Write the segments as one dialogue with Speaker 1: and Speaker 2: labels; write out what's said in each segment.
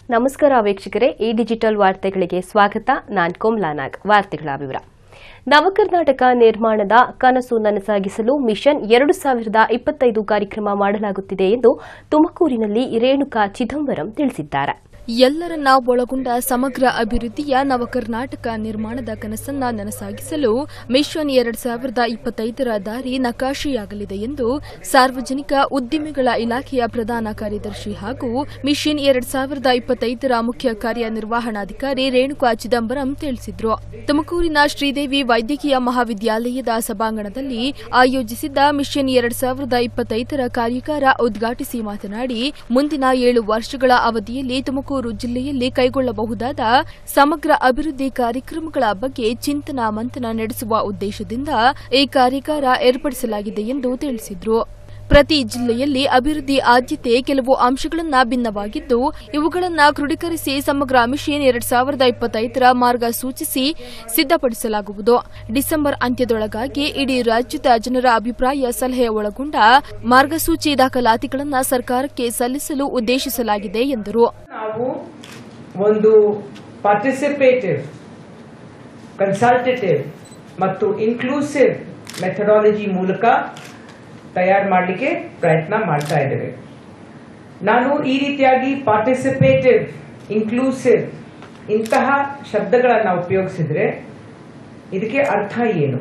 Speaker 1: ನಮಸ್ಕಾರ ವೀಕ್ಷಕರೇ ಈ ಡಿಜಿಟಲ್ ವಾರ್ತೆಗಳಿಗೆ ಸ್ವಾಗತ ನಾನ್ ಕೋಮ್ಲಾ ನಾಗ್ ವಾರ್ತೆಗಳ ವಿವರ ನವಕರ್ನಾಟಕ ನಿರ್ಮಾಣದ ಕನಸು ನನಸಾಗಿಸಲು ಮಿಷನ್ ಎರಡು ಸಾವಿರದ ಇಪ್ಪತ್ತೈದು ಕಾರ್ಯಕ್ರಮ ಮಾಡಲಾಗುತ್ತಿದೆ ಎಂದು ತುಮಕೂರಿನಲ್ಲಿ ರೇಣುಕಾ ಚಿದಂಬರಂ ತಿಳಿಸಿದ್ದಾರೆ
Speaker 2: ಎಲ್ಲರನ್ನ ಒಳಗೊಂಡ ಸಮಗ್ರ ಅಭಿವೃದ್ಧಿಯ ನವಕರ್ನಾಟಕ ನಿರ್ಮಾಣದ ಕನಸನ್ನ ನನಸಾಗಿಸಲು ಮಿಷನ್ ಎರಡ್ ಸಾವಿರದ ಇಪ್ಪತ್ತೈದರ ದಾರಿ ನಕಾಶೆಯಾಗಲಿದೆ ಎಂದು ಸಾರ್ವಜನಿಕ ಉದ್ದಿಮೆಗಳ ಇಲಾಖೆಯ ಪ್ರಧಾನ ಕಾರ್ಯದರ್ಶಿ ಹಾಗೂ ಮಿಷನ್ ಎರಡ್ ಸಾವಿರದ ಇಪ್ಪತ್ತೈದರ ಮುಖ್ಯ ಕಾರ್ಯನಿರ್ವಹಣಾಧಿಕಾರಿ ರೇಣುಕಾ ಚಿದಂಬರಂ ತಿಳಿಸಿದ್ರು ತುಮಕೂರಿನ ಶ್ರೀದೇವಿ ವೈದ್ಯಕೀಯ ಮಹಾವಿದ್ಯಾಲಯದ ಸಭಾಂಗಣದಲ್ಲಿ ಆಯೋಜಿಸಿದ್ದ ಮಿಷನ್ ಎರಡ್ ಸಾವಿರದ ಇಪ್ಪತ್ತೈದರ ಕಾರ್ಯಾಗಾರ ಉದ್ಘಾಟಿಸಿ ಮಾತನಾಡಿ ಮುಂದಿನ ಏಳು ವರ್ಷಗಳ ಅವಧಿಯಲ್ಲಿ ತುಮಕೂರು ಜಿಲ್ಲೆಯಲ್ಲಿ ಕೈಗೊಳ್ಳಬಹುದಾದ ಸಮಗ್ರ ಅಭಿವೃದ್ಧಿ ಕಾರ್ಯಕ್ರಮಗಳ ಬಗ್ಗೆ ಚಿಂತನ ಮಂಥನ ನಡೆಸುವ ಉದ್ದೇಶದಿಂದ ಈ ಕಾರ್ಯಾಗಾರ ಏರ್ಪಡಿಸಲಾಗಿದೆ ಎಂದು ತಿಳಿಸಿದರು ಪ್ರತಿ ಜಿಲ್ಲೆಯಲ್ಲಿ ಅಭಿವೃದ್ಧಿ ಆದ್ಯತೆ ಕೆಲವು ಅಂಶಗಳನ್ನ ಭಿನ್ನವಾಗಿದ್ದು ಇವುಗಳನ್ನು ಕ್ರೋಢೀಕರಿಸಿ ಸಮಗ್ರ ಮಿಷನ್ ಎರಡ್ ಸಾವಿರದ ಇಪ್ಪತ್ತೈದರ ಮಾರ್ಗ ಸೂಚಿಸಿ ಸಿದ್ದಪಡಿಸಲಾಗುವುದು ಡಿಸೆಂಬರ್ ಅಂತ್ಯದೊಳಗಾಗಿ ಇಡೀ ರಾಜ್ಯದ ಜನರ ಅಭಿಪ್ರಾಯ ಸಲಹೆ ಒಳಗೊಂಡ ಮಾರ್ಗಸೂಚಿ ದಾಖಲಾತಿಗಳನ್ನು ಸರ್ಕಾರಕ್ಕೆ ಸಲ್ಲಿಸಲು ಉದ್ದೇಶಿಸಲಾಗಿದೆ ಎಂದರು
Speaker 3: ನಾವು ಒಂದು ಪಾರ್ಟಿಸಿಪೇಟಿವ್ ಕನ್ಸಲ್ಟೇಟಿವ್ ಮತ್ತು ಇನ್ಕ್ಲೂಸಿವ್ ಮೆಥಡಾಲಜಿ ಮೂಲಕ ತಯಾರು ಮಾಡಲಿಕ್ಕೆ ಪ್ರಯತ್ನ ಮಾಡ್ತಾ ಇದ್ದೇವೆ ನಾನು ಈ ರೀತಿಯಾಗಿ ಪಾರ್ಟಿಸಿಪೇಟಿವ್ ಇನ್ಕ್ಲೂಸಿವ್ ಇಂತಹ ಶಬ್ದಗಳನ್ನು ಉಪಯೋಗಿಸಿದ್ರೆ ಇದಕ್ಕೆ ಅರ್ಥ ಏನು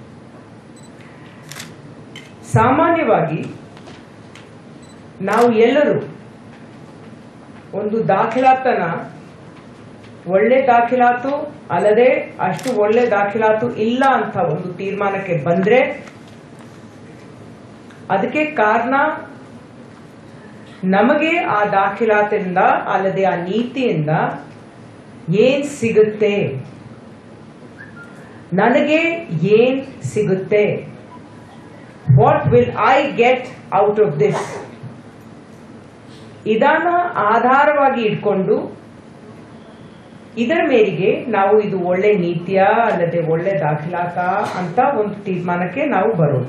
Speaker 3: ಸಾಮಾನ್ಯವಾಗಿ ನಾವು ಎಲ್ಲರೂ ಒಂದು ದಾಖಲಾತನ ಒಳ್ಳೆ ದಾಖಲಾತು ಅಲ್ಲದೆ ಅಷ್ಟು ಒಳ್ಳೆ ದಾಖಲಾತು ಇಲ್ಲ ಅಂತ ಒಂದು ತೀರ್ಮಾನಕ್ಕೆ ಬಂದ್ರೆ ಅದಕ್ಕೆ ಕಾರಣ ನಮಗೆ ಆ ದಾಖಲಾತಿಂದ ಅಲ್ಲದೆ ಆ ನೀತಿಯಿಂದ ಏನ್ ಸಿಗುತ್ತೆ ನನಗೆ ಏನ್ ಸಿಗುತ್ತೆ what will I get out of this ಇದನ್ನ ಆಧಾರವಾಗಿ ಇಟ್ಕೊಂಡು ಇದರ ಮೇರೆಗೆ ನಾವು ಇದು ಒಳ್ಳೆ ನೀತಿಯ ಅಲ್ಲದೆ ಒಳ್ಳೆ ದಾಖಲಾತ ಅಂತ ಒಂದು ತೀರ್ಮಾನಕ್ಕೆ ನಾವು ಬರೋದು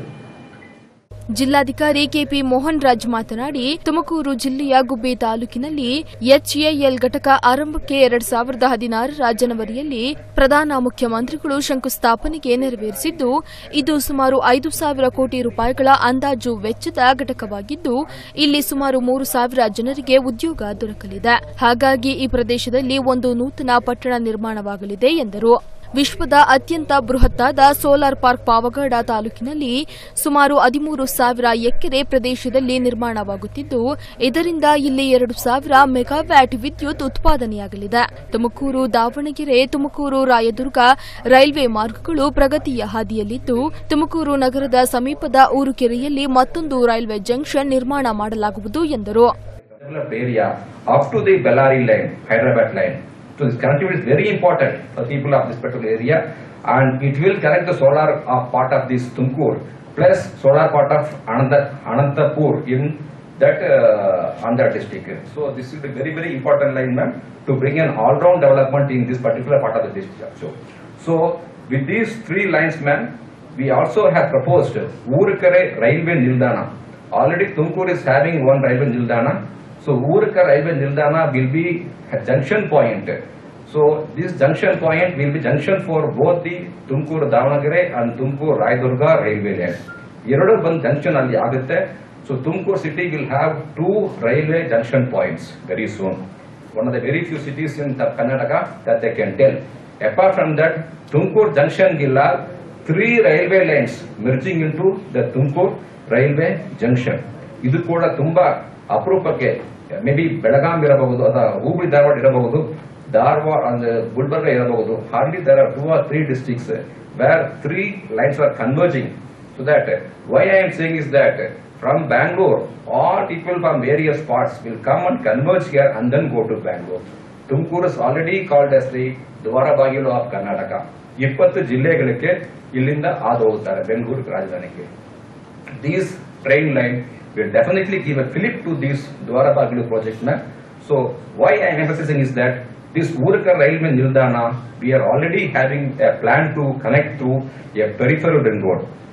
Speaker 2: ಜಿಲ್ಲಾಧಿಕಾರಿ ಕೆಪಿ ಮೋಹನ್ ರಾಜ್ ಮಾತನಾಡಿ ತುಮಕೂರು ಜಿಲ್ಲೆಯ ಗುಬ್ಬಿ ತಾಲೂಕಿನಲ್ಲಿ ಎಚ್ಎಎಲ್ ಘಟಕ ಆರಂಭಕ್ಕೆ ಎರಡ್ ಸಾವಿರದ ಹದಿನಾರರ ಜನವರಿಯಲ್ಲಿ ಪ್ರಧಾನ ಮುಖ್ಯಮಂತ್ರಿಗಳು ಶಂಕುಸ್ಥಾಪನೆಗೆ ನೆರವೇರಿಸಿದ್ದು ಇದು ಸುಮಾರು ಐದು ಸಾವಿರ ಕೋಟಿ ರೂಪಾಯಿಗಳ ಅಂದಾಜು ವೆಚ್ಚದ ಘಟಕವಾಗಿದ್ದು ಇಲ್ಲಿ ಸುಮಾರು ಮೂರು ಸಾವಿರ ಜನರಿಗೆ ಉದ್ಯೋಗ ದೊರಕಲಿದೆ ಹಾಗಾಗಿ ಈ ಪ್ರದೇಶದಲ್ಲಿ ಒಂದು ನೂತನ ಪಟ್ಟಣ ನಿರ್ಮಾಣವಾಗಲಿದೆ ಎಂದರು ವಿಶ್ವದ ಅತ್ಯಂತ ಬೃಹತ್ತಾದ ಸೋಲಾರ್ ಪಾರ್ಕ್ ಪಾವಗಡ ತಾಲೂಕಿನಲ್ಲಿ ಸುಮಾರು ಹದಿಮೂರು ಸಾವಿರ ಎಕರೆ ಪ್ರದೇಶದಲ್ಲಿ ನಿರ್ಮಾಣವಾಗುತ್ತಿದ್ದು ಇದರಿಂದ ಇಲ್ಲಿ ಎರಡು ಸಾವಿರ ಮೆಗಾವ್ಯಾಟ್ ವಿದ್ಯುತ್ ಉತ್ಪಾದನೆಯಾಗಲಿದೆ ತುಮಕೂರು ದಾವಣಗೆರೆ ತುಮಕೂರು ರಾಯದುರ್ಗ ರೈಲ್ವೆ ಮಾರ್ಗಗಳು ಪ್ರಗತಿಯ ಹಾದಿಯಲ್ಲಿದ್ದು ತುಮಕೂರು ನಗರದ ಸಮೀಪದ ಊರುಕೆರೆಯಲ್ಲಿ ಮತ್ತೊಂದು ರೈಲ್ವೆ ಜಂಕ್ಷನ್ ನಿರ್ಮಾಣ ಮಾಡಲಾಗುವುದು ಎಂದರು
Speaker 4: developed area up to the Bellary line, Hyderabad line. So this connectivity is very important for people of this particular area and it will connect the solar uh, part of this Tumkur plus solar part of Ananta, Anantapur in that uh, Andhra district. So this is a very very important line ma'am to bring an all-round development in this particular part of the district. So, so with these three lines ma'am, we also have proposed Urukare Railway Nildana. Already Tumkur is having one railway Nildana. So Urka railway Nildana will be a junction point. So this junction point will be junction for both the Tumkur Davangere and Tumkur Raidurga railway line. ಎರಡು ಬಂದು junction ಅಲ್ಲಿ ಆಗುತ್ತೆ so Tumakuru city will have two railway junction points very soon one of the very few cities in Karnataka that they can tell apart from that Tumakuru junction ಗಿಲ್ಲ three railway lines merging into the Tumakuru railway junction ಇದು ಕೂಡ ತುಂಬಾ ಅಪರೂಪಕ್ಕೆ may be Belgaum ಇರಬಹುದು ಅಥವಾ ಹೂಬಳಿ ಧಾರವಾಡ ಇರಬಹುದು ಧಾರವಾಡ ಅಂದ್ರೆ ಗುಲ್ಬರ್ಗ ಇರಬಹುದು hardly there are two or three districts where three lines are converging so that why I am saying is that from Bangalore all people from various parts will come and converge here and then go to Bangalore Tumakuru is already called as the ದ್ವಾರ ಬಾಗಿಲು of Karnataka ಇಪ್ಪತ್ತು ಜಿಲ್ಲೆಗಳಿಗೆ ಇಲ್ಲಿಂದ ಹಾದು ಹೋಗುತ್ತಾರೆ Bengaluru ರಾಜಧಾನಿಗೆ these train line will definitely give a fillip to this Dwara Bagilu project map. So why I am emphasizing is that this Urka Railway Nildana, we are already having a plan to connect to a peripheral ring road.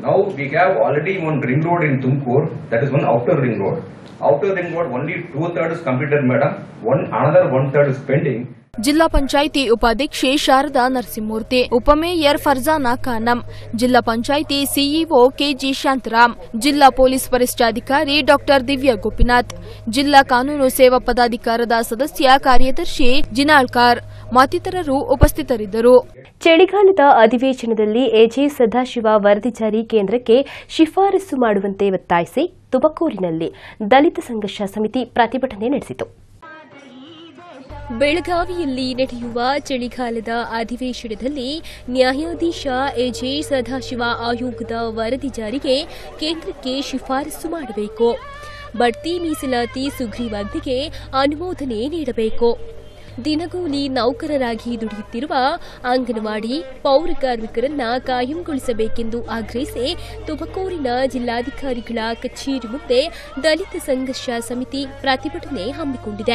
Speaker 4: Now we have already one ring road in Tumkur, that is one outer ring road. Outer ring road, only two thirds is completed, madam. One another one third is pending.
Speaker 2: ಜಿಲ್ಲಾ ಪಂಚಾಯಿತಿ ಉಪಾಧ್ಯಕ್ಷೆ ಶಾರದಾ ನರಸಿಂಹಮೂರ್ತಿ ಉಪಮೇಯರ್ ಫರ್ಜಾನಾ ಖಾನಂ ಜಿಲ್ಲಾ panchayat CEO KG Shantaram ಜಿಲ್ಲಾ police ವರಿಷ್ಠಾಧಿಕಾರಿ doctor Divya Gopinath ಜಿಲ್ಲಾ ಕಾನೂನು ಸೇವಾ ಪದಾಧಿಕಾರದ ಸದಸ್ಯ ಕಾರ್ಯದರ್ಶಿ ಜಿನಾಳ್ಕಾರ್ ಮತ್ತಿತರರು ಉಪಸ್ಥಿತರಿದ್ದರು
Speaker 1: ಚಳಿಗಾಲದ ಅಧಿವೇಶನದಲ್ಲಿ ಎಜೆ ಸದಾಶಿವ ವರದಿ ಜಾರಿ ಕೇಂದ್ರಕ್ಕೆ ಶಿಫಾರಸು ಮಾಡುವಂತೆ ಒತ್ತಾಯಿಸಿ ತುಮಕೂರಿನಲ್ಲಿ ದಲಿತ ಸಂಘರ್ಷ ಸಮಿತಿ ಪ್ರತಿಭಟನೆ ನಡೆಸಿತು
Speaker 5: ಬೆಳಗಾವಿಯಲ್ಲಿ ನಡೆಯುವ ಚಳಿಗಾಲದ ಅಧಿವೇಶನದಲ್ಲಿ ನ್ಯಾಯಾಧೀಶ ಎಜೆ ಸದಾಶಿವ ಆಯೋಗದ ವರದಿ ಜಾರಿಗೆ ಕೇಂದ್ರಕ್ಕೆ ಶಿಫಾರಸು ಮಾಡಬೇಕು ಬಡ್ತಿ ಮೀಸಲಾತಿ ಸುಗ್ರೀವಾಜ್ಞೆಗೆ ಅನುಮೋದನೆ ನೀಡಬೇಕು ದಿನಗೂಲಿ ನೌಕರರಾಗಿ ದುಡಿಯುತ್ತಿರುವ ಅಂಗನವಾಡಿ ಪೌರ ಕಾರ್ಮಿಕರನ್ನ ಕಾಯಂಗೊಳಿಸಬೇಕೆಂದು ಆಗ್ರಹಿಸಿ ತುಮಕೂರಿನ ಜಿಲ್ಲಾಧಿಕಾರಿಗಳ ಕಚೇರಿ ಮುಂದೆ ದಲಿತ ಸಂಘರ್ಷ ಸಮಿತಿ ಪ್ರತಿಭಟನೆ ಹಮ್ಮಿಕೊಂಡಿದೆ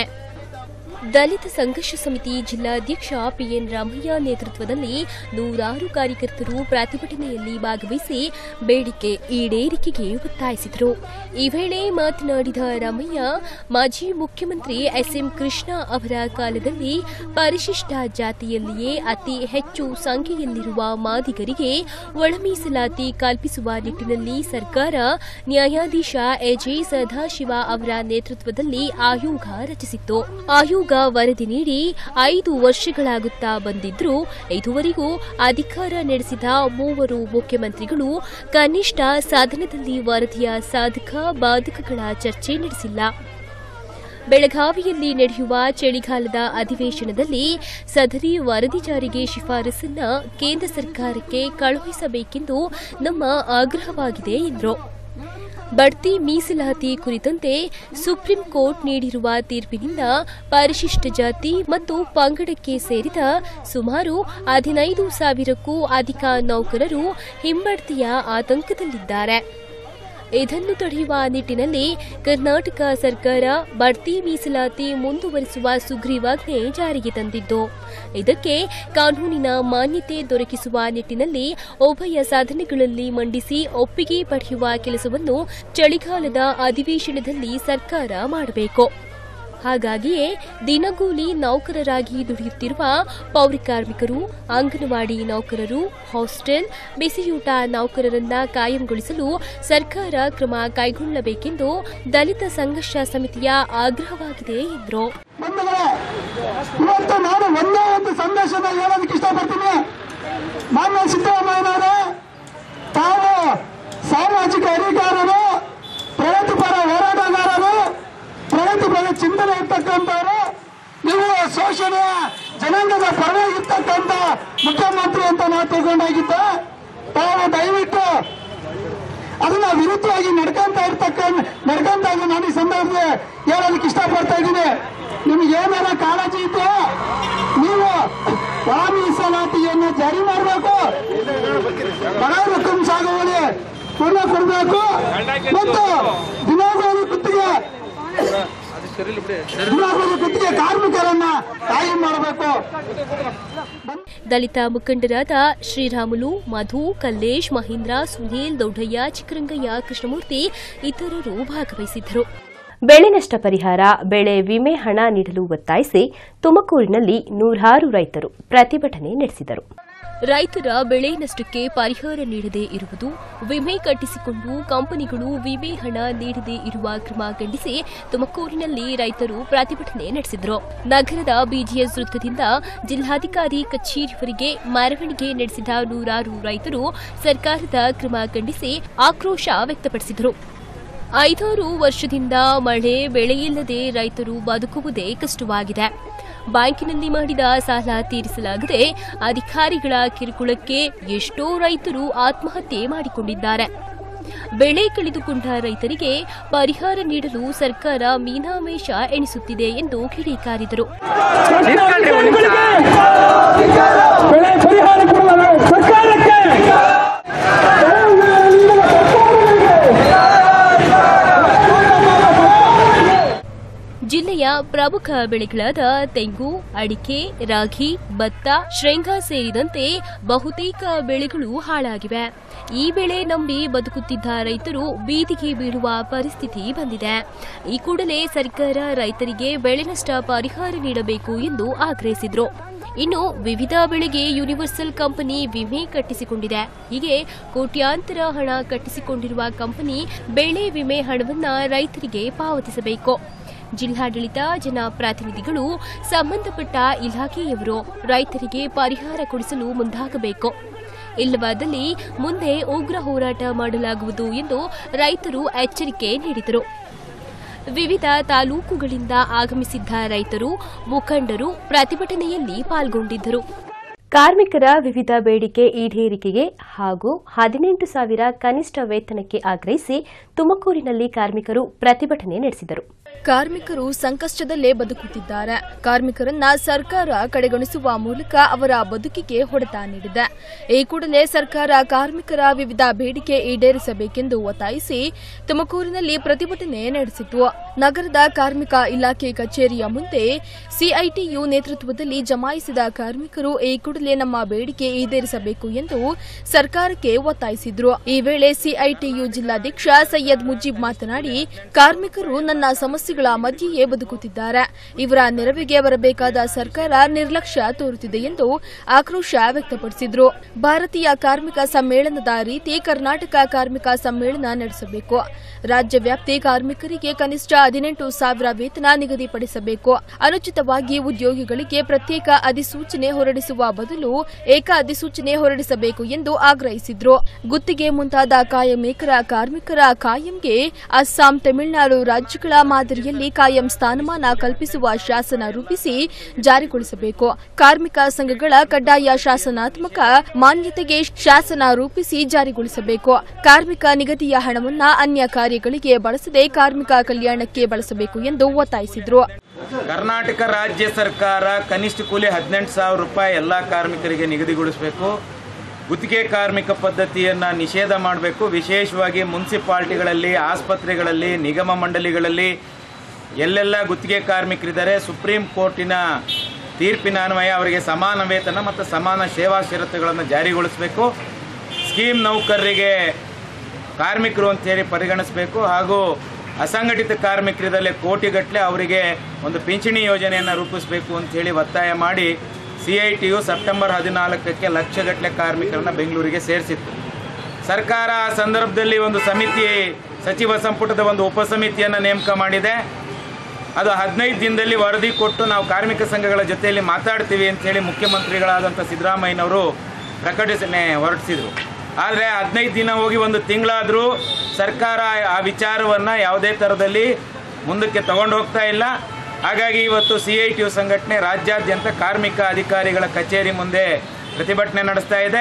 Speaker 5: ದಲಿತ ಸಂಘರ್ಷ ಸಮಿತಿ ಜಿಲ್ಲಾಧ್ಯಕ್ಷ ಪಿಎನ್ ರಾಮಯ್ಯ ನೇತೃತ್ವದಲ್ಲಿ ನೂರಾರು ಕಾರ್ಯಕರ್ತರು ಪ್ರತಿಭಟನೆಯಲ್ಲಿ ಭಾಗವಹಿಸಿ ಬೇಡಿಕೆ ಈಡೇರಿಕೆಗೆ ಒತ್ತಾಯಿಸಿದರು ಈ ವೇಳೆ ಮಾತನಾಡಿದ ರಾಮಯ್ಯ ಮಾಜಿ ಮುಖ್ಯಮಂತ್ರಿ ಎಸ್ಎಂ ಕೃಷ್ಣ ಅವರ ಕಾಲದಲ್ಲಿ ಪರಿಶಿಷ್ಟ ಜಾತಿಯಲ್ಲಿಯೇ ಅತಿ ಹೆಚ್ಚು ಸಂಖ್ಯೆಯಲ್ಲಿರುವ ಮಾದಿಗರಿಗೆ ಒಳ ಮೀಸಲಾತಿ ಕಲ್ಪಿಸುವ ನಿಟ್ಟಿನಲ್ಲಿ ಸರ್ಕಾರ ನ್ಯಾಯಾಧೀಶ ಎಜೆ ಸದಾಶಿವ ಅವರ ನೇತೃತ್ವದಲ್ಲಿ ಆಯೋಗ ರಚಿಸಿತ್ತು ಆಯೋಗ ವರದಿ ನೀಡಿ ಐದು ವರ್ಷಗಳಾಗುತ್ತಾ ಬಂದಿದ್ರೂ ಇದುವರೆಗೂ ಅಧಿಕಾರ ನಡೆಸಿದ ಮೂವರು ಮುಖ್ಯಮಂತ್ರಿಗಳು ಕನಿಷ್ಠ ಸಾಧನದಲ್ಲಿ ವರದಿಯ ಸಾಧಕ ಬಾಧಕಗಳ ಚರ್ಚೆ ನಡೆಸಿಲ್ಲ ಬೆಳಗಾವಿಯಲ್ಲಿ ನಡೆಯುವ ಚಳಿಗಾಲದ ಅಧಿವೇಶನದಲ್ಲಿ ಸದರಿ ವರದಿ ಜಾರಿಗೆ ಶಿಫಾರಸನ್ನ ಕೇಂದ್ರ ಸರ್ಕಾರಕ್ಕೆ ಕಳುಹಿಸಬೇಕೆಂದು ನಮ್ಮ ಆಗ್ರಹವಾಗಿದೆ ಎಂದರು ಬಡ್ತಿ ಮೀಸಲಾತಿ ಕುರಿತಂತೆ ಸುಪ್ರೀಂ ಕೋರ್ಟ್ ನೀಡಿರುವ ತೀರ್ಪಿನಿಂದ ಪರಿಶಿಷ್ಟ ಜಾತಿ ಮತ್ತು ಪಂಗಡಕ್ಕೆ ಸೇರಿದ ಸುಮಾರು ಹದಿನೈದು ಸಾವಿರಕ್ಕೂ ಅಧಿಕ ನೌಕರರು ಹಿಂಬಡ್ತಿಯ ಆತಂಕದಲ್ಲಿದ್ದಾರೆ ಇದನ್ನು ತಡೆಯುವ ನಿಟ್ಟಿನಲ್ಲಿ ಕರ್ನಾಟಕ ಸರ್ಕಾರ ಬಡ್ತಿ ಮೀಸಲಾತಿ ಮುಂದುವರಿಸುವ ಸುಗ್ರೀವಾಜ್ಞೆ ಜಾರಿಗೆ ತಂದಿದ್ದು ಇದಕ್ಕೆ ಕಾನೂನಿನ ಮಾನ್ಯತೆ ದೊರಕಿಸುವ ನಿಟ್ಟಿನಲ್ಲಿ ಉಭಯ ಸಾಧನೆಗಳಲ್ಲಿ ಮಂಡಿಸಿ ಒಪ್ಪಿಗೆ ಪಡೆಯುವ ಕೆಲಸವನ್ನು ಚಳಿಗಾಲದ ಅಧಿವೇಶನದಲ್ಲಿ ಸರ್ಕಾರ ಮಾಡಬೇಕು ಹಾಗಾಗಿಯೇ ದಿನಗೂಲಿ ನೌಕರರಾಗಿ ದುಡಿಯುತ್ತಿರುವ ಪೌರ ಕಾರ್ಮಿಕರು ಅಂಗನವಾಡಿ ನೌಕರರು ಹಾಸ್ಟೆಲ್ ಬಿಸಿಯೂಟ ನೌಕರರನ್ನ ಕಾಯಂಗೊಳಿಸಲು ಸರ್ಕಾರ ಕ್ರಮ ಕೈಗೊಳ್ಳಬೇಕೆಂದು ದಲಿತ ಸಂಘರ್ಷ ಸಮಿತಿಯ ಆಗ್ರಹವಾಗಿದೆ ಎಂದರು
Speaker 6: ಬಂಧುಗಳೇ ಇವತ್ತು ನಾನು ಒಂದೇ ಒಂದು ಸಂದೇಶನ ಹೇಳೋದಕ್ಕೆ ಇಷ್ಟಪಡ್ತೀನಿ ಮಾನ್ಯ ಸಿದ್ದರಾಮಯ್ಯನವರೇ ತಾವು ಸಾಮಾಜಿಕ ಅಧಿಕಾರರು ಪ್ರಗತಿಪರ ಹೋರಾಟಗಾರರು ಪ್ರಗತಿಪರ ಚಿಂತನೆ ಇರ್ತಕ್ಕಂಥವರು ನೀವು ಶೋಷಣೆಯ ಜನಾಂಗದ ಪರವಾಗಿರ್ತಕ್ಕಂಥ ಮುಖ್ಯಮಂತ್ರಿ ಅಂತ ನಾವು ತಗೊಂಡಾಗಿದ್ದ ತಾವು ದಯವಿಟ್ಟು ಅದನ್ನ ವಿರುದ್ಧವಾಗಿ ನಡ್ಕೊಂತ ಇರ್ತಕ್ಕಂಥ ನಡ್ಕೊಂತ ಇದ್ದು ನಾನು ಈ ಸಂದರ್ಭದಲ್ಲಿ ಹೇಳೋದಕ್ಕೆ ಇಷ್ಟಪಡ್ತಾ ಇದ್ದೀನಿ ನಿಮ್ಗೆ ಏನಾರ ಕಾಳಜಿ ಇತ್ತು ನೀವು ಒಳ ಮೀಸಲಾತಿಯನ್ನು ಜಾರಿ ಮಾಡಬೇಕು ಬಡ ರಕಂ ಸಾಗುವಳಿ ಪೂರ್ಣ ಕೊಡಬೇಕು ಮತ್ತು ದಿನಾಗೂಲಿ ಗುತ್ತಿಗೆ ದಿನಾಗೂಲಿ ಗುತ್ತಿಗೆ ಕಾರ್ಮಿಕರನ್ನ ತಾಯಿ ಮಾಡಬೇಕು
Speaker 5: ದಲಿತ ಮುಖಂಡರಾದ ಶ್ರೀರಾಮುಲು ಮಧು ಕಲ್ಲೇಶ್ ಮಹೇಂದ್ರ ಸುನೀಲ್ ದೊಡ್ಡಯ್ಯ ಚಿಕ್ಕರಂಗಯ್ಯ ಕೃಷ್ಣಮೂರ್ತಿ ಇತರರು ಭಾಗವಹಿಸಿದ್ದರು
Speaker 1: ಬೆಳೆ ನಷ್ಟ ಪರಿಹಾರ ಬೆಳೆ ವಿಮೆ ಹಣ ನೀಡಲು ಒತ್ತಾಯಿಸಿ ತುಮಕೂರಿನಲ್ಲಿ ನೂರಾರು ರೈತರು ಪ್ರತಿಭಟನೆ ನಡೆಸಿದರು
Speaker 5: ರೈತರ ಬೆಳೆ ನಷ್ಟಕ್ಕೆ ಪರಿಹಾರ ನೀಡದೇ ಇರುವುದು ವಿಮೆ ಕಟ್ಟಿಸಿಕೊಂಡು ಕಂಪನಿಗಳು ವಿಮೆ ಹಣ ನೀಡದೇ ಇರುವ ಕ್ರಮ ಖಂಡಿಸಿ ತುಮಕೂರಿನಲ್ಲಿ ರೈತರು ಪ್ರತಿಭಟನೆ ನಡೆಸಿದರು ನಗರದ ಬಿಜಿಎಸ್ ವೃತ್ತದಿಂದ ಜಿಲ್ಲಾಧಿಕಾರಿ ಕಚೇರಿವರೆಗೆ ಮೆರವಣಿಗೆ ನಡೆಸಿದ ನೂರಾರು ರೈತರು ಸರ್ಕಾರದ ಕ್ರಮ ಖಂಡಿಸಿ ಆಕ್ರೋಶ ವ್ಯಕ್ತಪಡಿಸಿದರು ಐದಾರು ವರ್ಷದಿಂದ ಮಳೆ ಬೆಳೆಯಿಲ್ಲದೆ ರೈತರು ಬದುಕುವುದೇ ಕಷ್ಟವಾಗಿದೆ ಬ್ಯಾಂಕಿನಲ್ಲಿ ಮಾಡಿದ ಸಾಲ ತೀರಿಸಲಾಗದೆ ಅಧಿಕಾರಿಗಳ ಕಿರುಕುಳಕ್ಕೆ ಎಷ್ಟೋ ರೈತರು ಆತ್ಮಹತ್ಯೆ ಮಾಡಿಕೊಂಡಿದ್ದಾರೆ ಬೆಳೆ ಕಳೆದುಕೊಂಡ ರೈತರಿಗೆ ಪರಿಹಾರ ನೀಡಲು ಸರ್ಕಾರ ಮೀನಾಮೇಷ ಎಣಿಸುತ್ತಿದೆ ಎಂದು ಕಿಡಿಕಾರಿದರು
Speaker 6: ಬೆಳೆ ಪರಿಹಾರ ಕೊಡುವ ಸರ್ಕಾರಕ್ಕೆ
Speaker 5: ಜಿಲ್ಲೆಯ ಪ್ರಮುಖ ಬೆಳೆಗಳಾದ ತೆಂಗು ಅಡಿಕೆ ರಾಗಿ ಭತ್ತ ಶೇಂಗಾ ಸೇರಿದಂತೆ ಬಹುತೇಕ ಬೆಳೆಗಳು ಹಾಳಾಗಿವೆ ಈ ಬೆಳೆ ನಂಬಿ ಬದುಕುತ್ತಿದ್ದ ರೈತರು ಬೀದಿಗೆ ಬೀಳುವ ಪರಿಸ್ಥಿತಿ ಬಂದಿದೆ ಈ ಕೂಡಲೇ ಸರ್ಕಾರ ರೈತರಿಗೆ ಬೆಳೆ ನಷ್ಟ ಪರಿಹಾರ ನೀಡಬೇಕು ಎಂದು ಆಗ್ರಹಿಸಿದರು ಇನ್ನು ವಿವಿಧ ಬೆಳೆಗೆ ಯೂನಿವರ್ಸಲ್ ಕಂಪನಿ ವಿಮೆ ಕಟ್ಟಿಸಿಕೊಂಡಿದೆ ಹೀಗೆ ಕೋಟ್ಯಾಂತರ ಹಣ ಕಟ್ಟಿಸಿಕೊಂಡಿರುವ ಕಂಪನಿ ಬೆಳೆ ವಿಮೆ ಹಣವನ್ನ ರೈತರಿಗೆ ಪಾವತಿಸಬೇಕು ಜಿಲ್ಲಾಡಳಿತ ಜನಪ್ರತಿನಿಧಿಗಳು ಸಂಬಂಧಪಟ್ಟ ಇಲಾಖೆಯವರು ರೈತರಿಗೆ ಪರಿಹಾರ ಕೊಡಿಸಲು ಮುಂದಾಗಬೇಕು ಇಲ್ಲವಾದಲ್ಲಿ ಮುಂದೆ ಉಗ್ರ ಹೋರಾಟ ಮಾಡಲಾಗುವುದು ಎಂದು ರೈತರು ಎಚ್ಚರಿಕೆ ನೀಡಿದರು ವಿವಿಧ ತಾಲೂಕುಗಳಿಂದ ಆಗಮಿಸಿದ್ದ ರೈತರು ಮುಖಂಡರು ಪ್ರತಿಭಟನೆಯಲ್ಲಿ ಪಾಲ್ಗೊಂಡಿದ್ದರು
Speaker 1: ಕಾರ್ಮಿಕರ ವಿವಿಧ ಬೇಡಿಕೆ ಈಡೇರಿಕೆಗೆ ಹಾಗೂ ಹದಿನೆಂಟು ಸಾವಿರ ಕನಿಷ್ಠ ವೇತನಕ್ಕೆ ಆಗ್ರಹಿಸಿ ತುಮಕೂರಿನಲ್ಲಿ ಕಾರ್ಮಿಕರು ಪ್ರತಿಭಟನೆ ನಡೆಸಿದರು
Speaker 2: ಕಾರ್ಮಿಕರು ಸಂಕಷ್ಟದಲ್ಲೇ ಬದುಕುತ್ತಿದ್ದಾರೆ ಕಾರ್ಮಿಕರನ್ನ ಸರ್ಕಾರ ಕಡೆಗಣಿಸುವ ಮೂಲಕ ಅವರ ಬದುಕಿಗೆ ಹೊಡೆತ ನೀಡಿದೆ ಈ ಕೂಡಲೇ ಸರ್ಕಾರ ಕಾರ್ಮಿಕರ ವಿವಿಧ ಬೇಡಿಕೆ ಈಡೇರಿಸಬೇಕೆಂದು ಒತ್ತಾಯಿಸಿ ತುಮಕೂರಿನಲ್ಲಿ ಪ್ರತಿಭಟನೆ ನಡೆಸಿತು ನಗರದ ಕಾರ್ಮಿಕ ಇಲಾಖೆ ಕಚೇರಿಯ ಮುಂದೆ ಸಿಐಟಿಯು ನೇತೃತ್ವದಲ್ಲಿ ಜಮಾಯಿಸಿದ ಕಾರ್ಮಿಕರು ಈ ಕೂಡಲೇ ನಮ್ಮ ಬೇಡಿಕೆ ಈಡೇರಿಸಬೇಕು ಎಂದು ಸರ್ಕಾರಕ್ಕೆ ಒತ್ತಾಯಿಸಿದ್ರು ಈ ವೇಳೆ ಸಿಐಟಿಯು ಜಿಲ್ಲಾಧ್ಯಕ್ಷ ಸೈಯದ್ ಮುಜೀಬ್ ಮಾತನಾಡಿ ಕಾರ್ಮಿಕರು ನನ್ನ ಸಮಸ್ಯೆಗಳ ಮಧ್ಯೆಯೇ ಬದುಕುತ್ತಿದ್ದಾರೆ ಇವರ ನೆರವಿಗೆ ಬರಬೇಕಾದ ಸರ್ಕಾರ ನಿರ್ಲಕ್ಷ್ಯ ತೋರುತ್ತಿದೆ ಎಂದು ಆಕ್ರೋಶ ವ್ಯಕ್ತಪಡಿಸಿದ್ರು ಭಾರತೀಯ ಕಾರ್ಮಿಕ ಸಮ್ಮೇಳನದ ರೀತಿ ಕರ್ನಾಟಕ ಕಾರ್ಮಿಕ ಸಮ್ಮೇಳನ ನಡೆಸಬೇಕು ರಾಜ್ಯ ವ್ಯಾಪ್ತಿ ಕಾರ್ಮಿಕರಿಗೆ ಕನಿಷ್ಠ ಹದಿನೆಂಟು ಸಾವಿರ ವೇತನ ನಿಗದಿಪಡಿಸಬೇಕು ಅನುಚಿತವಾಗಿ ಉದ್ಯೋಗಿಗಳಿಗೆ ಪ್ರತ್ಯೇಕ ಅಧಿಸೂಚನೆ ಹೊರಡಿಸುವ ಬದಲು ಏಕ ಅಧಿಸೂಚನೆ ಹೊರಡಿಸಬೇಕು ಎಂದು ಆಗ್ರಹಿಸಿದ್ರು ಗುತ್ತಿಗೆ ಮುಂತಾದ ಕಾಯಮೇಕರ ಕಾರ್ಮಿಕರ ಕಾಯಂಗೆ ಅಸ್ಸಾಂ ತಮಿಳುನಾಡು ರಾಜ್ಯಗಳ ಮಾದರಿಯಲ್ಲಿ ಕಾಯಂ ಸ್ಥಾನಮಾನ ಕಲ್ಪಿಸುವ ಶಾಸನ ರೂಪಿಸಿ ಜಾರಿಗೊಳಿಸಬೇಕು ಕಾರ್ಮಿಕ ಸಂಘಗಳ ಕಡ್ಡಾಯ ಶಾಸನಾತ್ಮಕ ಮಾನ್ಯತೆಗೆ ಶಾಸನ ರೂಪಿಸಿ ಜಾರಿಗೊಳಿಸಬೇಕು ಕಾರ್ಮಿಕ ನಿಗದಿಯ ಹಣವನ್ನ ಅನ್ಯ ಕಾರ್ಯಗಳಿಗೆ ಬಳಸದೆ ಕಾರ್ಮಿಕ ಕಲ್ಯಾಣಕ್ಕೆ ಬಳಸಬೇಕು ಎಂದು ಒತ್ತಾಯಿಸಿದ್ರು
Speaker 7: ಕರ್ನಾಟಕ ರಾಜ್ಯ ಸರ್ಕಾರ ಕನಿಷ್ಠ ಕೂಲಿ ಹದಿನೆಂಟು ಸಾವಿರ ರೂಪಾಯಿ ಎಲ್ಲ ಕಾರ್ಮಿಕರಿಗೆ ನಿಗದಿಗೊಳಿಸಬೇಕು ಗುತ್ತಿಗೆ ಕಾರ್ಮಿಕ ಪದ್ಧತಿಯನ್ನು ನಿಷೇಧ ಮಾಡಬೇಕು ವಿಶೇಷವಾಗಿ ಮುನ್ಸಿಪಾಲ್ಟಿಗಳಲ್ಲಿ ಆಸ್ಪತ್ರೆಗಳಲ್ಲಿ ನಿಗಮ ಮಂಡಳಿಗಳಲ್ಲಿ ಎಲ್ಲೆಲ್ಲ ಗುತ್ತಿಗೆ ಕಾರ್ಮಿಕರಿದ್ದಾರೆ ಸುಪ್ರೀಂ ಕೋರ್ಟಿನ ತೀರ್ಪಿನ ಅನ್ವಯ ಅವರಿಗೆ ಸಮಾನ ವೇತನ ಮತ್ತು ಸಮಾನ ಸೇವಾ ಷರತ್ತುಗಳನ್ನು ಜಾರಿಗೊಳಿಸಬೇಕು ಸ್ಕೀಮ್ ನೌಕರರಿಗೆ ಕಾರ್ಮಿಕರು ಅಂತೇಳಿ ಪರಿಗಣಿಸಬೇಕು ಹಾಗೂ ಅಸಂಘಟಿತ ಕಾರ್ಮಿಕರಿದಲ್ಲಿ ಕೋಟಿಗಟ್ಟಲೆ ಅವರಿಗೆ ಒಂದು ಪಿಂಚಣಿ ಯೋಜನೆಯನ್ನು ರೂಪಿಸಬೇಕು ಅಂತೇಳಿ ಒತ್ತಾಯ ಮಾಡಿ ಸಿ ಐ ಟಿಯು ಸೆಪ್ಟೆಂಬರ್ ಹದಿನಾಲ್ಕಕ್ಕೆ ಲಕ್ಷಗಟ್ಟಲೆ ಕಾರ್ಮಿಕರನ್ನು ಬೆಂಗಳೂರಿಗೆ ಸೇರಿಸಿತ್ತು ಸರ್ಕಾರ ಆ ಸಂದರ್ಭದಲ್ಲಿ ಒಂದು ಸಮಿತಿ ಸಚಿವ ಸಂಪುಟದ ಒಂದು ಉಪಸಮಿತಿಯನ್ನು ನೇಮಕ ಮಾಡಿದೆ ಅದು ಹದಿನೈದು ದಿನದಲ್ಲಿ ವರದಿ ಕೊಟ್ಟು ನಾವು ಕಾರ್ಮಿಕ ಸಂಘಗಳ ಜೊತೆಯಲ್ಲಿ ಮಾತಾಡ್ತೀವಿ ಅಂತೇಳಿ ಮುಖ್ಯಮಂತ್ರಿಗಳಾದಂಥ ಸಿದ್ದರಾಮಯ್ಯನವರು ಪ್ರಕಟಣೆ ಹೊರಡಿಸಿದರು ಆದರೆ ಹದಿನೈದು ದಿನ ಹೋಗಿ ಒಂದು ತಿಂಗಳಾದರೂ ಸರ್ಕಾರ ಆ ವಿಚಾರವನ್ನು ಯಾವುದೇ ಥರದಲ್ಲಿ ಮುಂದಕ್ಕೆ ತಗೊಂಡು ಹೋಗ್ತಾ ಇಲ್ಲ ಹಾಗಾಗಿ ಇವತ್ತು ಸಿ ಐ ಟಿ ಯು ಸಂಘಟನೆ ರಾಜ್ಯಾದ್ಯಂತ ಕಾರ್ಮಿಕ ಅಧಿಕಾರಿಗಳ ಕಚೇರಿ ಮುಂದೆ ಪ್ರತಿಭಟನೆ ನಡೆಸ್ತಾ ಇದೆ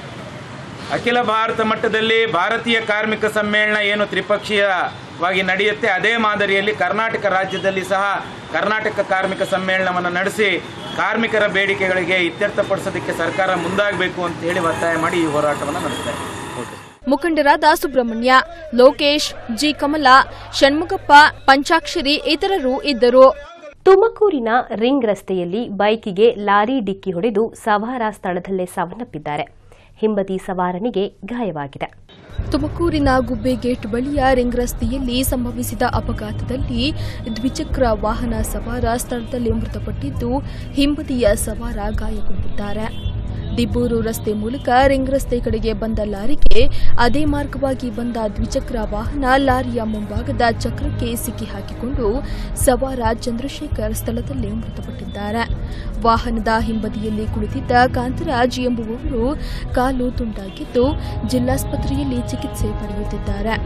Speaker 7: ಅಖಿಲ ಭಾರತ ಮಟ್ಟದಲ್ಲಿ ಭಾರತೀಯ ಕಾರ್ಮಿಕ ಸಮ್ಮೇಳನ ಏನು ತ್ರಿಪಕ್ಷೀಯವಾಗಿ ನಡೆಯುತ್ತೆ ಅದೇ ಮಾದರಿಯಲ್ಲಿ ಕರ್ನಾಟಕ ರಾಜ್ಯದಲ್ಲಿ ಸಹ ಕರ್ನಾಟಕ ಕಾರ್ಮಿಕ ಸಮ್ಮೇಳನವನ್ನು ನಡೆಸಿ ಕಾರ್ಮಿಕರ ಬೇಡಿಕೆಗಳಿಗೆ ಇತ್ಯರ್ಥಪಡಿಸೋದಕ್ಕೆ ಸರ್ಕಾರ ಮುಂದಾಗಬೇಕು ಅಂತ ಹೇಳಿ ಒತ್ತಾಯ ಮಾಡಿ ಈ ಹೋರಾಟವನ್ನು ನಡೆಸ್ತಾ ಇದೆ ಓಕೆ
Speaker 2: ಮುಖಂಡರಾದ ಸುಬ್ರಹ್ಮಣ್ಯ ಲೋಕೇಶ್ ಜಿ ಕಮಲಾ ಷಣ್ಮುಗಪ್ಪ ಪಂಚಾಕ್ಷರಿ ಇತರರು ಇದ್ದರು
Speaker 1: ತುಮಕೂರಿನ ರಿಂಗ್ ರಸ್ತೆಯಲ್ಲಿ ಬೈಕಿಗೆ ಲಾರಿ ಡಿಕ್ಕಿ ಹೊಡೆದು ಸವಾರ ಸ್ಥಳದಲ್ಲೇ ಸಾವನ್ನಪ್ಪಿದ್ದಾರೆ ಹಿಂಬದಿ ಸವಾರನಿಗೆ ಗಾಯವಾಗಿದೆ
Speaker 2: ತುಮಕೂರಿನ ಗುಬ್ಬೆ ಗೇಟ್ ಬಳಿಯ ರಿಂಗ್ ರಸ್ತೆಯಲ್ಲಿ ಸಂಭವಿಸಿದ ಅಪಘಾತದಲ್ಲಿ ದ್ವಿಚಕ್ರ ವಾಹನ ಸವಾರ ಸ್ಥಳದಲ್ಲಿ ಮೃತಪಟ್ಟಿದ್ದು ಹಿಂಬದಿಯ ಸವಾರ ಗಾಯಗೊಂಡಿದ್ದಾರೆ ದಿಬ್ಬೂರು ರಸ್ತೆ ಮೂಲಕ ರಿಂಗ್ ರಸ್ತೆ ಕಡೆಗೆ ಬಂದ ಲಾರಿಗೆ ಅದೇ ಮಾರ್ಗವಾಗಿ ಬಂದ ದ್ವಿಚಕ್ರ ವಾಹನ ಲಾರಿಯ ಮುಂಭಾಗದ ಚಕ್ರಕ್ಕೆ ಸಿಕ್ಕಿ ಹಾಕಿಕೊಂಡು ಸವಾರ ಚಂದ್ರಶೇಖರ್ ಸ್ಥಳದಲ್ಲೇ ಮೃತಪಟ್ಟಿದ್ದಾರೆ ವಾಹನದ ಹಿಂಬದಿಯಲ್ಲಿ ಕುಳಿತಿದ್ದ ಕಾಂತರಾಜ್ ಎಂಬುವವರು ಕಾಲು ತುಂಡಾಗಿದ್ದು ಜಿಲ್ಲಾಸ್ಪತ್ರೆಯಲ್ಲಿ ಚಿಕಿತ್ಸೆ ಪಡೆಯುತ್ತಿದ್ದಾರೆ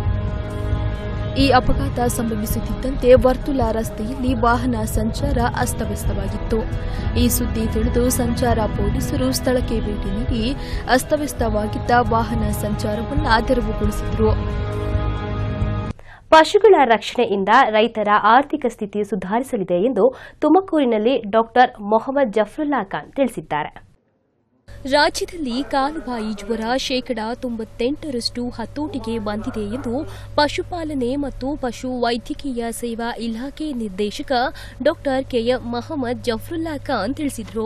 Speaker 2: ಈ ಅಪಘಾತ ಸಂಭವಿಸುತ್ತಿದ್ದಂತೆ ವರ್ತುಲ ರಸ್ತೆಯಲ್ಲಿ ವಾಹನ ಸಂಚಾರ ಅಸ್ತವ್ಯಸ್ತವಾಗಿತ್ತು ಈ ಸುದ್ದಿ ತಿಳಿದು ಸಂಚಾರ ಪೊಲೀಸರು ಸ್ಥಳಕ್ಕೆ ಭೇಟಿ ನೀಡಿ ಅಸ್ತವ್ಯಸ್ತವಾಗಿದ್ದ ವಾಹನ ಸಂಚಾರವನ್ನು ತೆರವುಗೊಳಿಸಿದರು
Speaker 1: ಪಶುಗಳ ರಕ್ಷಣೆಯಿಂದ ರೈತರ ಆರ್ಥಿಕ ಸ್ಥಿತಿ ಸುಧಾರಿಸಲಿದೆ ಎಂದು ತುಮಕೂರಿನಲ್ಲಿ ಡಾಕ್ಟರ್ ಮೊಹಮ್ಮದ್ ಜಫರುಲ್ಲಾ ಖಾನ್ ತಿಳಿಸಿದ್ದಾರೆ
Speaker 5: ರಾಜ್ಯದಲ್ಲಿ ಕಾಲುಬಾಯಿ ಜ್ವರ ಶೇಕಡಾ ತೊಂಬತ್ತೆಂಟರಷ್ಟು ಹತೋಟಿಗೆ ಬಂದಿದೆ ಎಂದು ಪಶುಪಾಲನೆ ಮತ್ತು ಪಶು ವೈದ್ಯಕೀಯ ಸೇವಾ ಇಲಾಖೆ ನಿರ್ದೇಶಕ ಡಾ ಕೆಎಂ ಮಹಮ್ಮದ್ ಜಫರುಲ್ಲಾ ಖಾನ್ ತಿಳಿಸಿದರು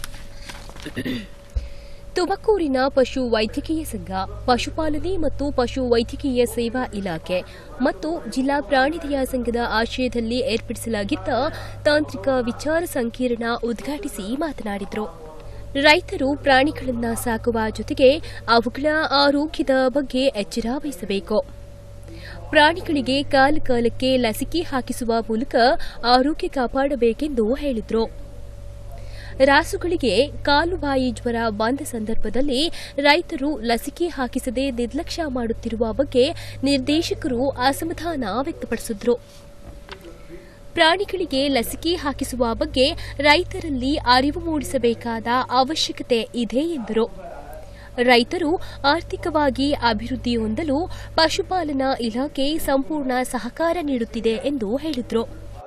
Speaker 5: ತುಮಕೂರಿನ ಪಶು ವೈದ್ಯಕೀಯ ಸಂಘ ಪಶುಪಾಲನೆ ಮತ್ತು ಪಶು ವೈದ್ಯಕೀಯ ಸೇವಾ ಇಲಾಖೆ ಮತ್ತು ಜಿಲ್ಲಾ ಪ್ರಾಣಿದಯ ಸಂಘದ ಆಶ್ರಯದಲ್ಲಿ ಏರ್ಪಡಿಸಲಾಗಿದ್ದ ತಾಂತ್ರಿಕ ವಿಚಾರ ಸಂಕಿರಣ ಉದ್ಘಾಟಿಸಿ ಮಾತನಾಡಿದರು ರೈತರು ಪ್ರಾಣಿಗಳನ್ನ ಸಾಕುವ ಜೊತೆಗೆ ಅವುಗಳ ಆರೋಗ್ಯದ ಬಗ್ಗೆ ಎಚ್ಚರ ವಹಿಸಬೇಕು ಪ್ರಾಣಿಗಳಿಗೆ ಕಾಲ ಕಾಲಕ್ಕೆ ಲಸಿಕೆ ಹಾಕಿಸುವ ಮೂಲಕ ಆರೋಗ್ಯ ಕಾಪಾಡಬೇಕೆಂದು ಹೇಳಿದರು ರಾಸುಗಳಿಗೆ ಕಾಲುಬಾಯಿ ಜ್ವರ ಬಂದ ಸಂದರ್ಭದಲ್ಲಿ ರೈತರು ಲಸಿಕೆ ಹಾಕಿಸದೆ ನಿರ್ಲಕ್ಷ್ಯ ಮಾಡುತ್ತಿರುವ ಬಗ್ಗೆ ನಿರ್ದೇಶಕರು ಅಸಮಾಧಾನ ವ್ಯಕ್ತಪಡಿಸಿದರು ಪ್ರಾಣಿಗಳಿಗೆ ಲಸಿಕೆ ಹಾಕಿಸುವ ಬಗ್ಗೆ ರೈತರಲ್ಲಿ ಅರಿವು ಮೂಡಿಸಬೇಕಾದ ಅವಶ್ಯಕತೆ ಇದೆ ಎಂದರು ರೈತರು ಆರ್ಥಿಕವಾಗಿ ಅಭಿವೃದ್ಧಿ ಹೊಂದಲು ಪಶುಪಾಲನಾ ಇಲಾಖೆ ಸಂಪೂರ್ಣ ಸಹಕಾರ ನೀಡುತ್ತಿದೆ ಎಂದು ಹೇಳಿದರು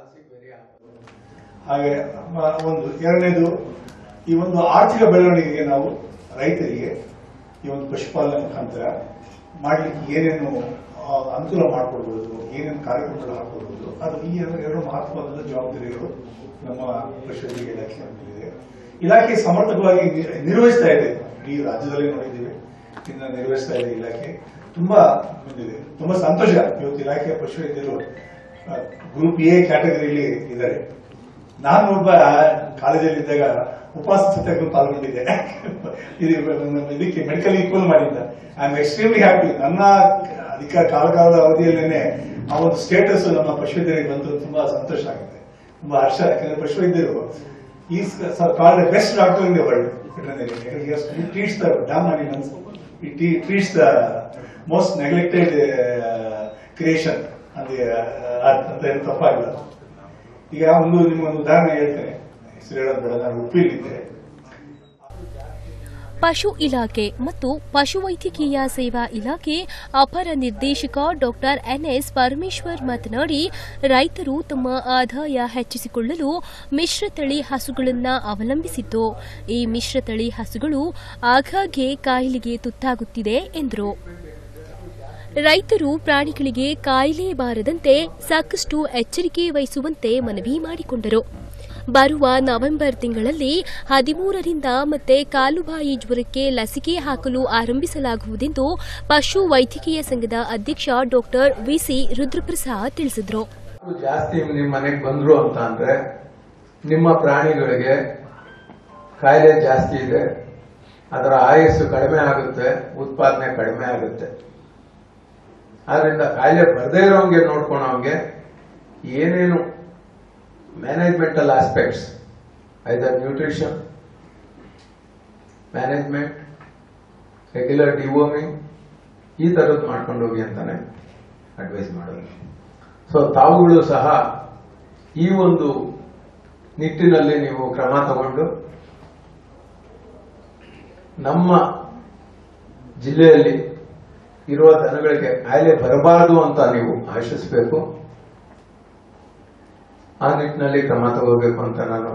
Speaker 8: ಹಾಗೆ ಮ- ಒಂದು ಎರಡನೇದು ಈ ಒಂದು ಆರ್ಥಿಕ ಬೆಳವಣಿಗೆಗೆ ನಾವು ರೈತರಿಗೆ ಈ ಒಂದು ಪಶುಪಾಲನೆ ಮುಖಾಂತರ ಮಾಡಲಿಕ್ಕೆ ಏನೇನು ಆ, ಅನುಕೂಲ ಮಾಡಿಕೊಡ್ಬೋದು ಏನೇನು ಕಾರ್ಯಕ್ರಮಗಳು ಹಾಕೊಡ್ಬೋದು ಅದು ಈ ಎರಡು ಎರಡು ಮಹತ್ವದ ಜವಾಬ್ದಾರಿಗಳು ನಮ್ಮ ಪಶು ವೈದ್ಯಕೀಯ ಇಲಾಖೆ ಇದೆ ಇಲಾಖೆ ಸಮರ್ಥಕವಾಗಿ ನಿ- ನಿರ್ವಹಿಸ್ತಾ ಇದೆ ಇಡೀ ರಾಜ್ಯದಲ್ಲಿ ನೋಡಿದ್ದೀವಿ ಇನ್ನು ನಿರ್ವಹಿಸ್ತಾ ಇದೆ ಇಲಾಖೆ ತುಂಬಾ ಮುಂದಿದೆ ತುಂಬಾ ಸಂತೋಷ ಇವತ್ತು ಇಲಾಖೆಯ ಪಶುವೈದ್ಯರು ಗ್ರೂಪ್ ಎ ಕ್ಯಾಟಗರಿಯಲ್ಲಿ ಇದ್ದಾರೆ ನಾನು ಒಬ್ಬ ಕಾಲೇಜಲ್ಲಿದ್ದಾಗ ಉಪವಾಸ ಸತ್ಯಾಗ್ರಹ ಪಾಲ್ಗೊಂಡಿದ್ದೆ ಇದು ಇದಕ್ಕೆ ಮೆಡಿಕಲ್ ಈಕ್ವಲ್ ಮಾಡಿದ್ದ ಐ ಆಮ್ ಎಕ್ಸ್ಟ್ರೀಮ್ಲಿ ಹ್ಯಾಪಿ ನನ್ನ ಅಧಿಕಾರ ಕಾಲಕಾಲದ ಅವಧಿಯಲ್ಲೇನೆ ಆ ಒಂದು ಸ್ಟೇಟಸ್ ನಮ್ಮ ಪಶುವೈದ್ಯರಿಗೆ ಬಂದು ತುಂಬಾ ಸಂತೋಷ ಆಗಿದೆ ತುಂಬಾ ಹರ್ಷ ಯಾಕಂದ್ರೆ ಪಶುವೈದ್ಯರು is called best doctor in the world veterinary treats the dumb animals it treats the most neglected creation ಅಂತ ಅಂತ ಏನು ತಪ್ಪಾಗಿಲ್ಲ ಈಗ ಒಂದು ನಿಮ್ಗೊಂದು ಉದಾಹರಣೆ ಹೇಳ್ತೇನೆ ಹೆಸರು ಹೇಳೋದು ಬೇಡ ನಾನು ಉಪ್ಪಿಲಿದ್ದೆ
Speaker 5: ಪಶು ಇಲಾಖೆ ಮತ್ತು ಪಶುವೈದ್ಯಕೀಯ ಸೇವಾ ಇಲಾಖೆ ಅಪರ ನಿರ್ದೇಶಕ ಡಾಕ್ಟರ್ ಎನ್ಎಸ್ ಪರಮೇಶ್ವರ್ ಮಾತನಾಡಿ ರೈತರು ತಮ್ಮ ಆದಾಯ ಹೆಚ್ಚಿಸಿಕೊಳ್ಳಲು ಮಿಶ್ರತಳಿ ಹಸುಗಳನ್ನು ಅವಲಂಬಿಸಿದ್ದು ಈ ಮಿಶ್ರತಳಿ ಹಸುಗಳು ಆಗಾಗ್ಗೆ ಕಾಯಿಲೆಗೆ ತುತ್ತಾಗುತ್ತಿದೆ ಎಂದರು ರೈತರು ಪ್ರಾಣಿಗಳಿಗೆ ಕಾಯಿಲೆ ಬಾರದಂತೆ ಸಾಕಷ್ಟು ಎಚ್ಚರಿಕೆ ವಹಿಸುವಂತೆ ಮನವಿ ಮಾಡಿಕೊಂಡರು ಬರುವ ನವೆಂಬರ್ ತಿಂಗಳಲ್ಲಿ ಹದಿಮೂರರಿಂದ ಮತ್ತೆ ಕಾಲುಬಾಯಿ ಜ್ವರಕ್ಕೆ ಲಸಿಕೆ ಹಾಕಲು ಆರಂಭಿಸಲಾಗುವುದೆಂದು ಪಶು ವೈದ್ಯಕೀಯ ಸಂಘದ ಅಧ್ಯಕ್ಷ ಡಾಕ್ಟರ್ ವಿಸಿ ರುದ್ರಪ್ರಸಾದ್ ತಿಳಿಸಿದರು
Speaker 9: ಜಾಸ್ತಿ ನಿಮ್ಮ ಮನೆಗೆ ಬಂದ್ರು ಅಂತ ಅಂದ್ರೆ ನಿಮ್ಮ ಪ್ರಾಣಿಗಳಿಗೆ ಕಾಯಿಲೆ ಜಾಸ್ತಿ ಇದೆ ಅದರ ಆಯಸ್ಸು ಕಡಿಮೆ ಆಗುತ್ತೆ ಉತ್ಪಾದನೆ ಕಡಿಮೆ ಆಗುತ್ತೆ ಆದ್ರಿಂದ ಕಾಯಿಲೆ ಬರದೇ ಇರೋಂಗೆ ನೋಡ್ಕೊಳೋಂಗೆ ಏನೇನು managemental aspects either nutrition management regular deworming ಈ ಥರದ್ದು ಮಾಡ್ಕೊಂಡು ಹೋಗಿ ಅಂತಾನೆ ಅಡ್ವೈಸ್ ಮಾಡೋದು ಸೊ ತಾವುಗಳು ಸಹ ಈ ಒಂದು ನಿಟ್ಟಿನಲ್ಲಿ ನೀವು ಕ್ರಮ ತಗೊಂಡು ನಮ್ಮ ಜಿಲ್ಲೆಯಲ್ಲಿ ಇರುವ ದನಗಳಿಗೆ ಕಾಯಿಲೆ ಬರಬಾರದು ಅಂತ ನೀವು ಆಶಿಸಬೇಕು ಆ ನಿಟ್ಟಿನಲ್ಲಿ ಕ್ರಮ ತಗೋಬೇಕು ಅಂತ ನಾನು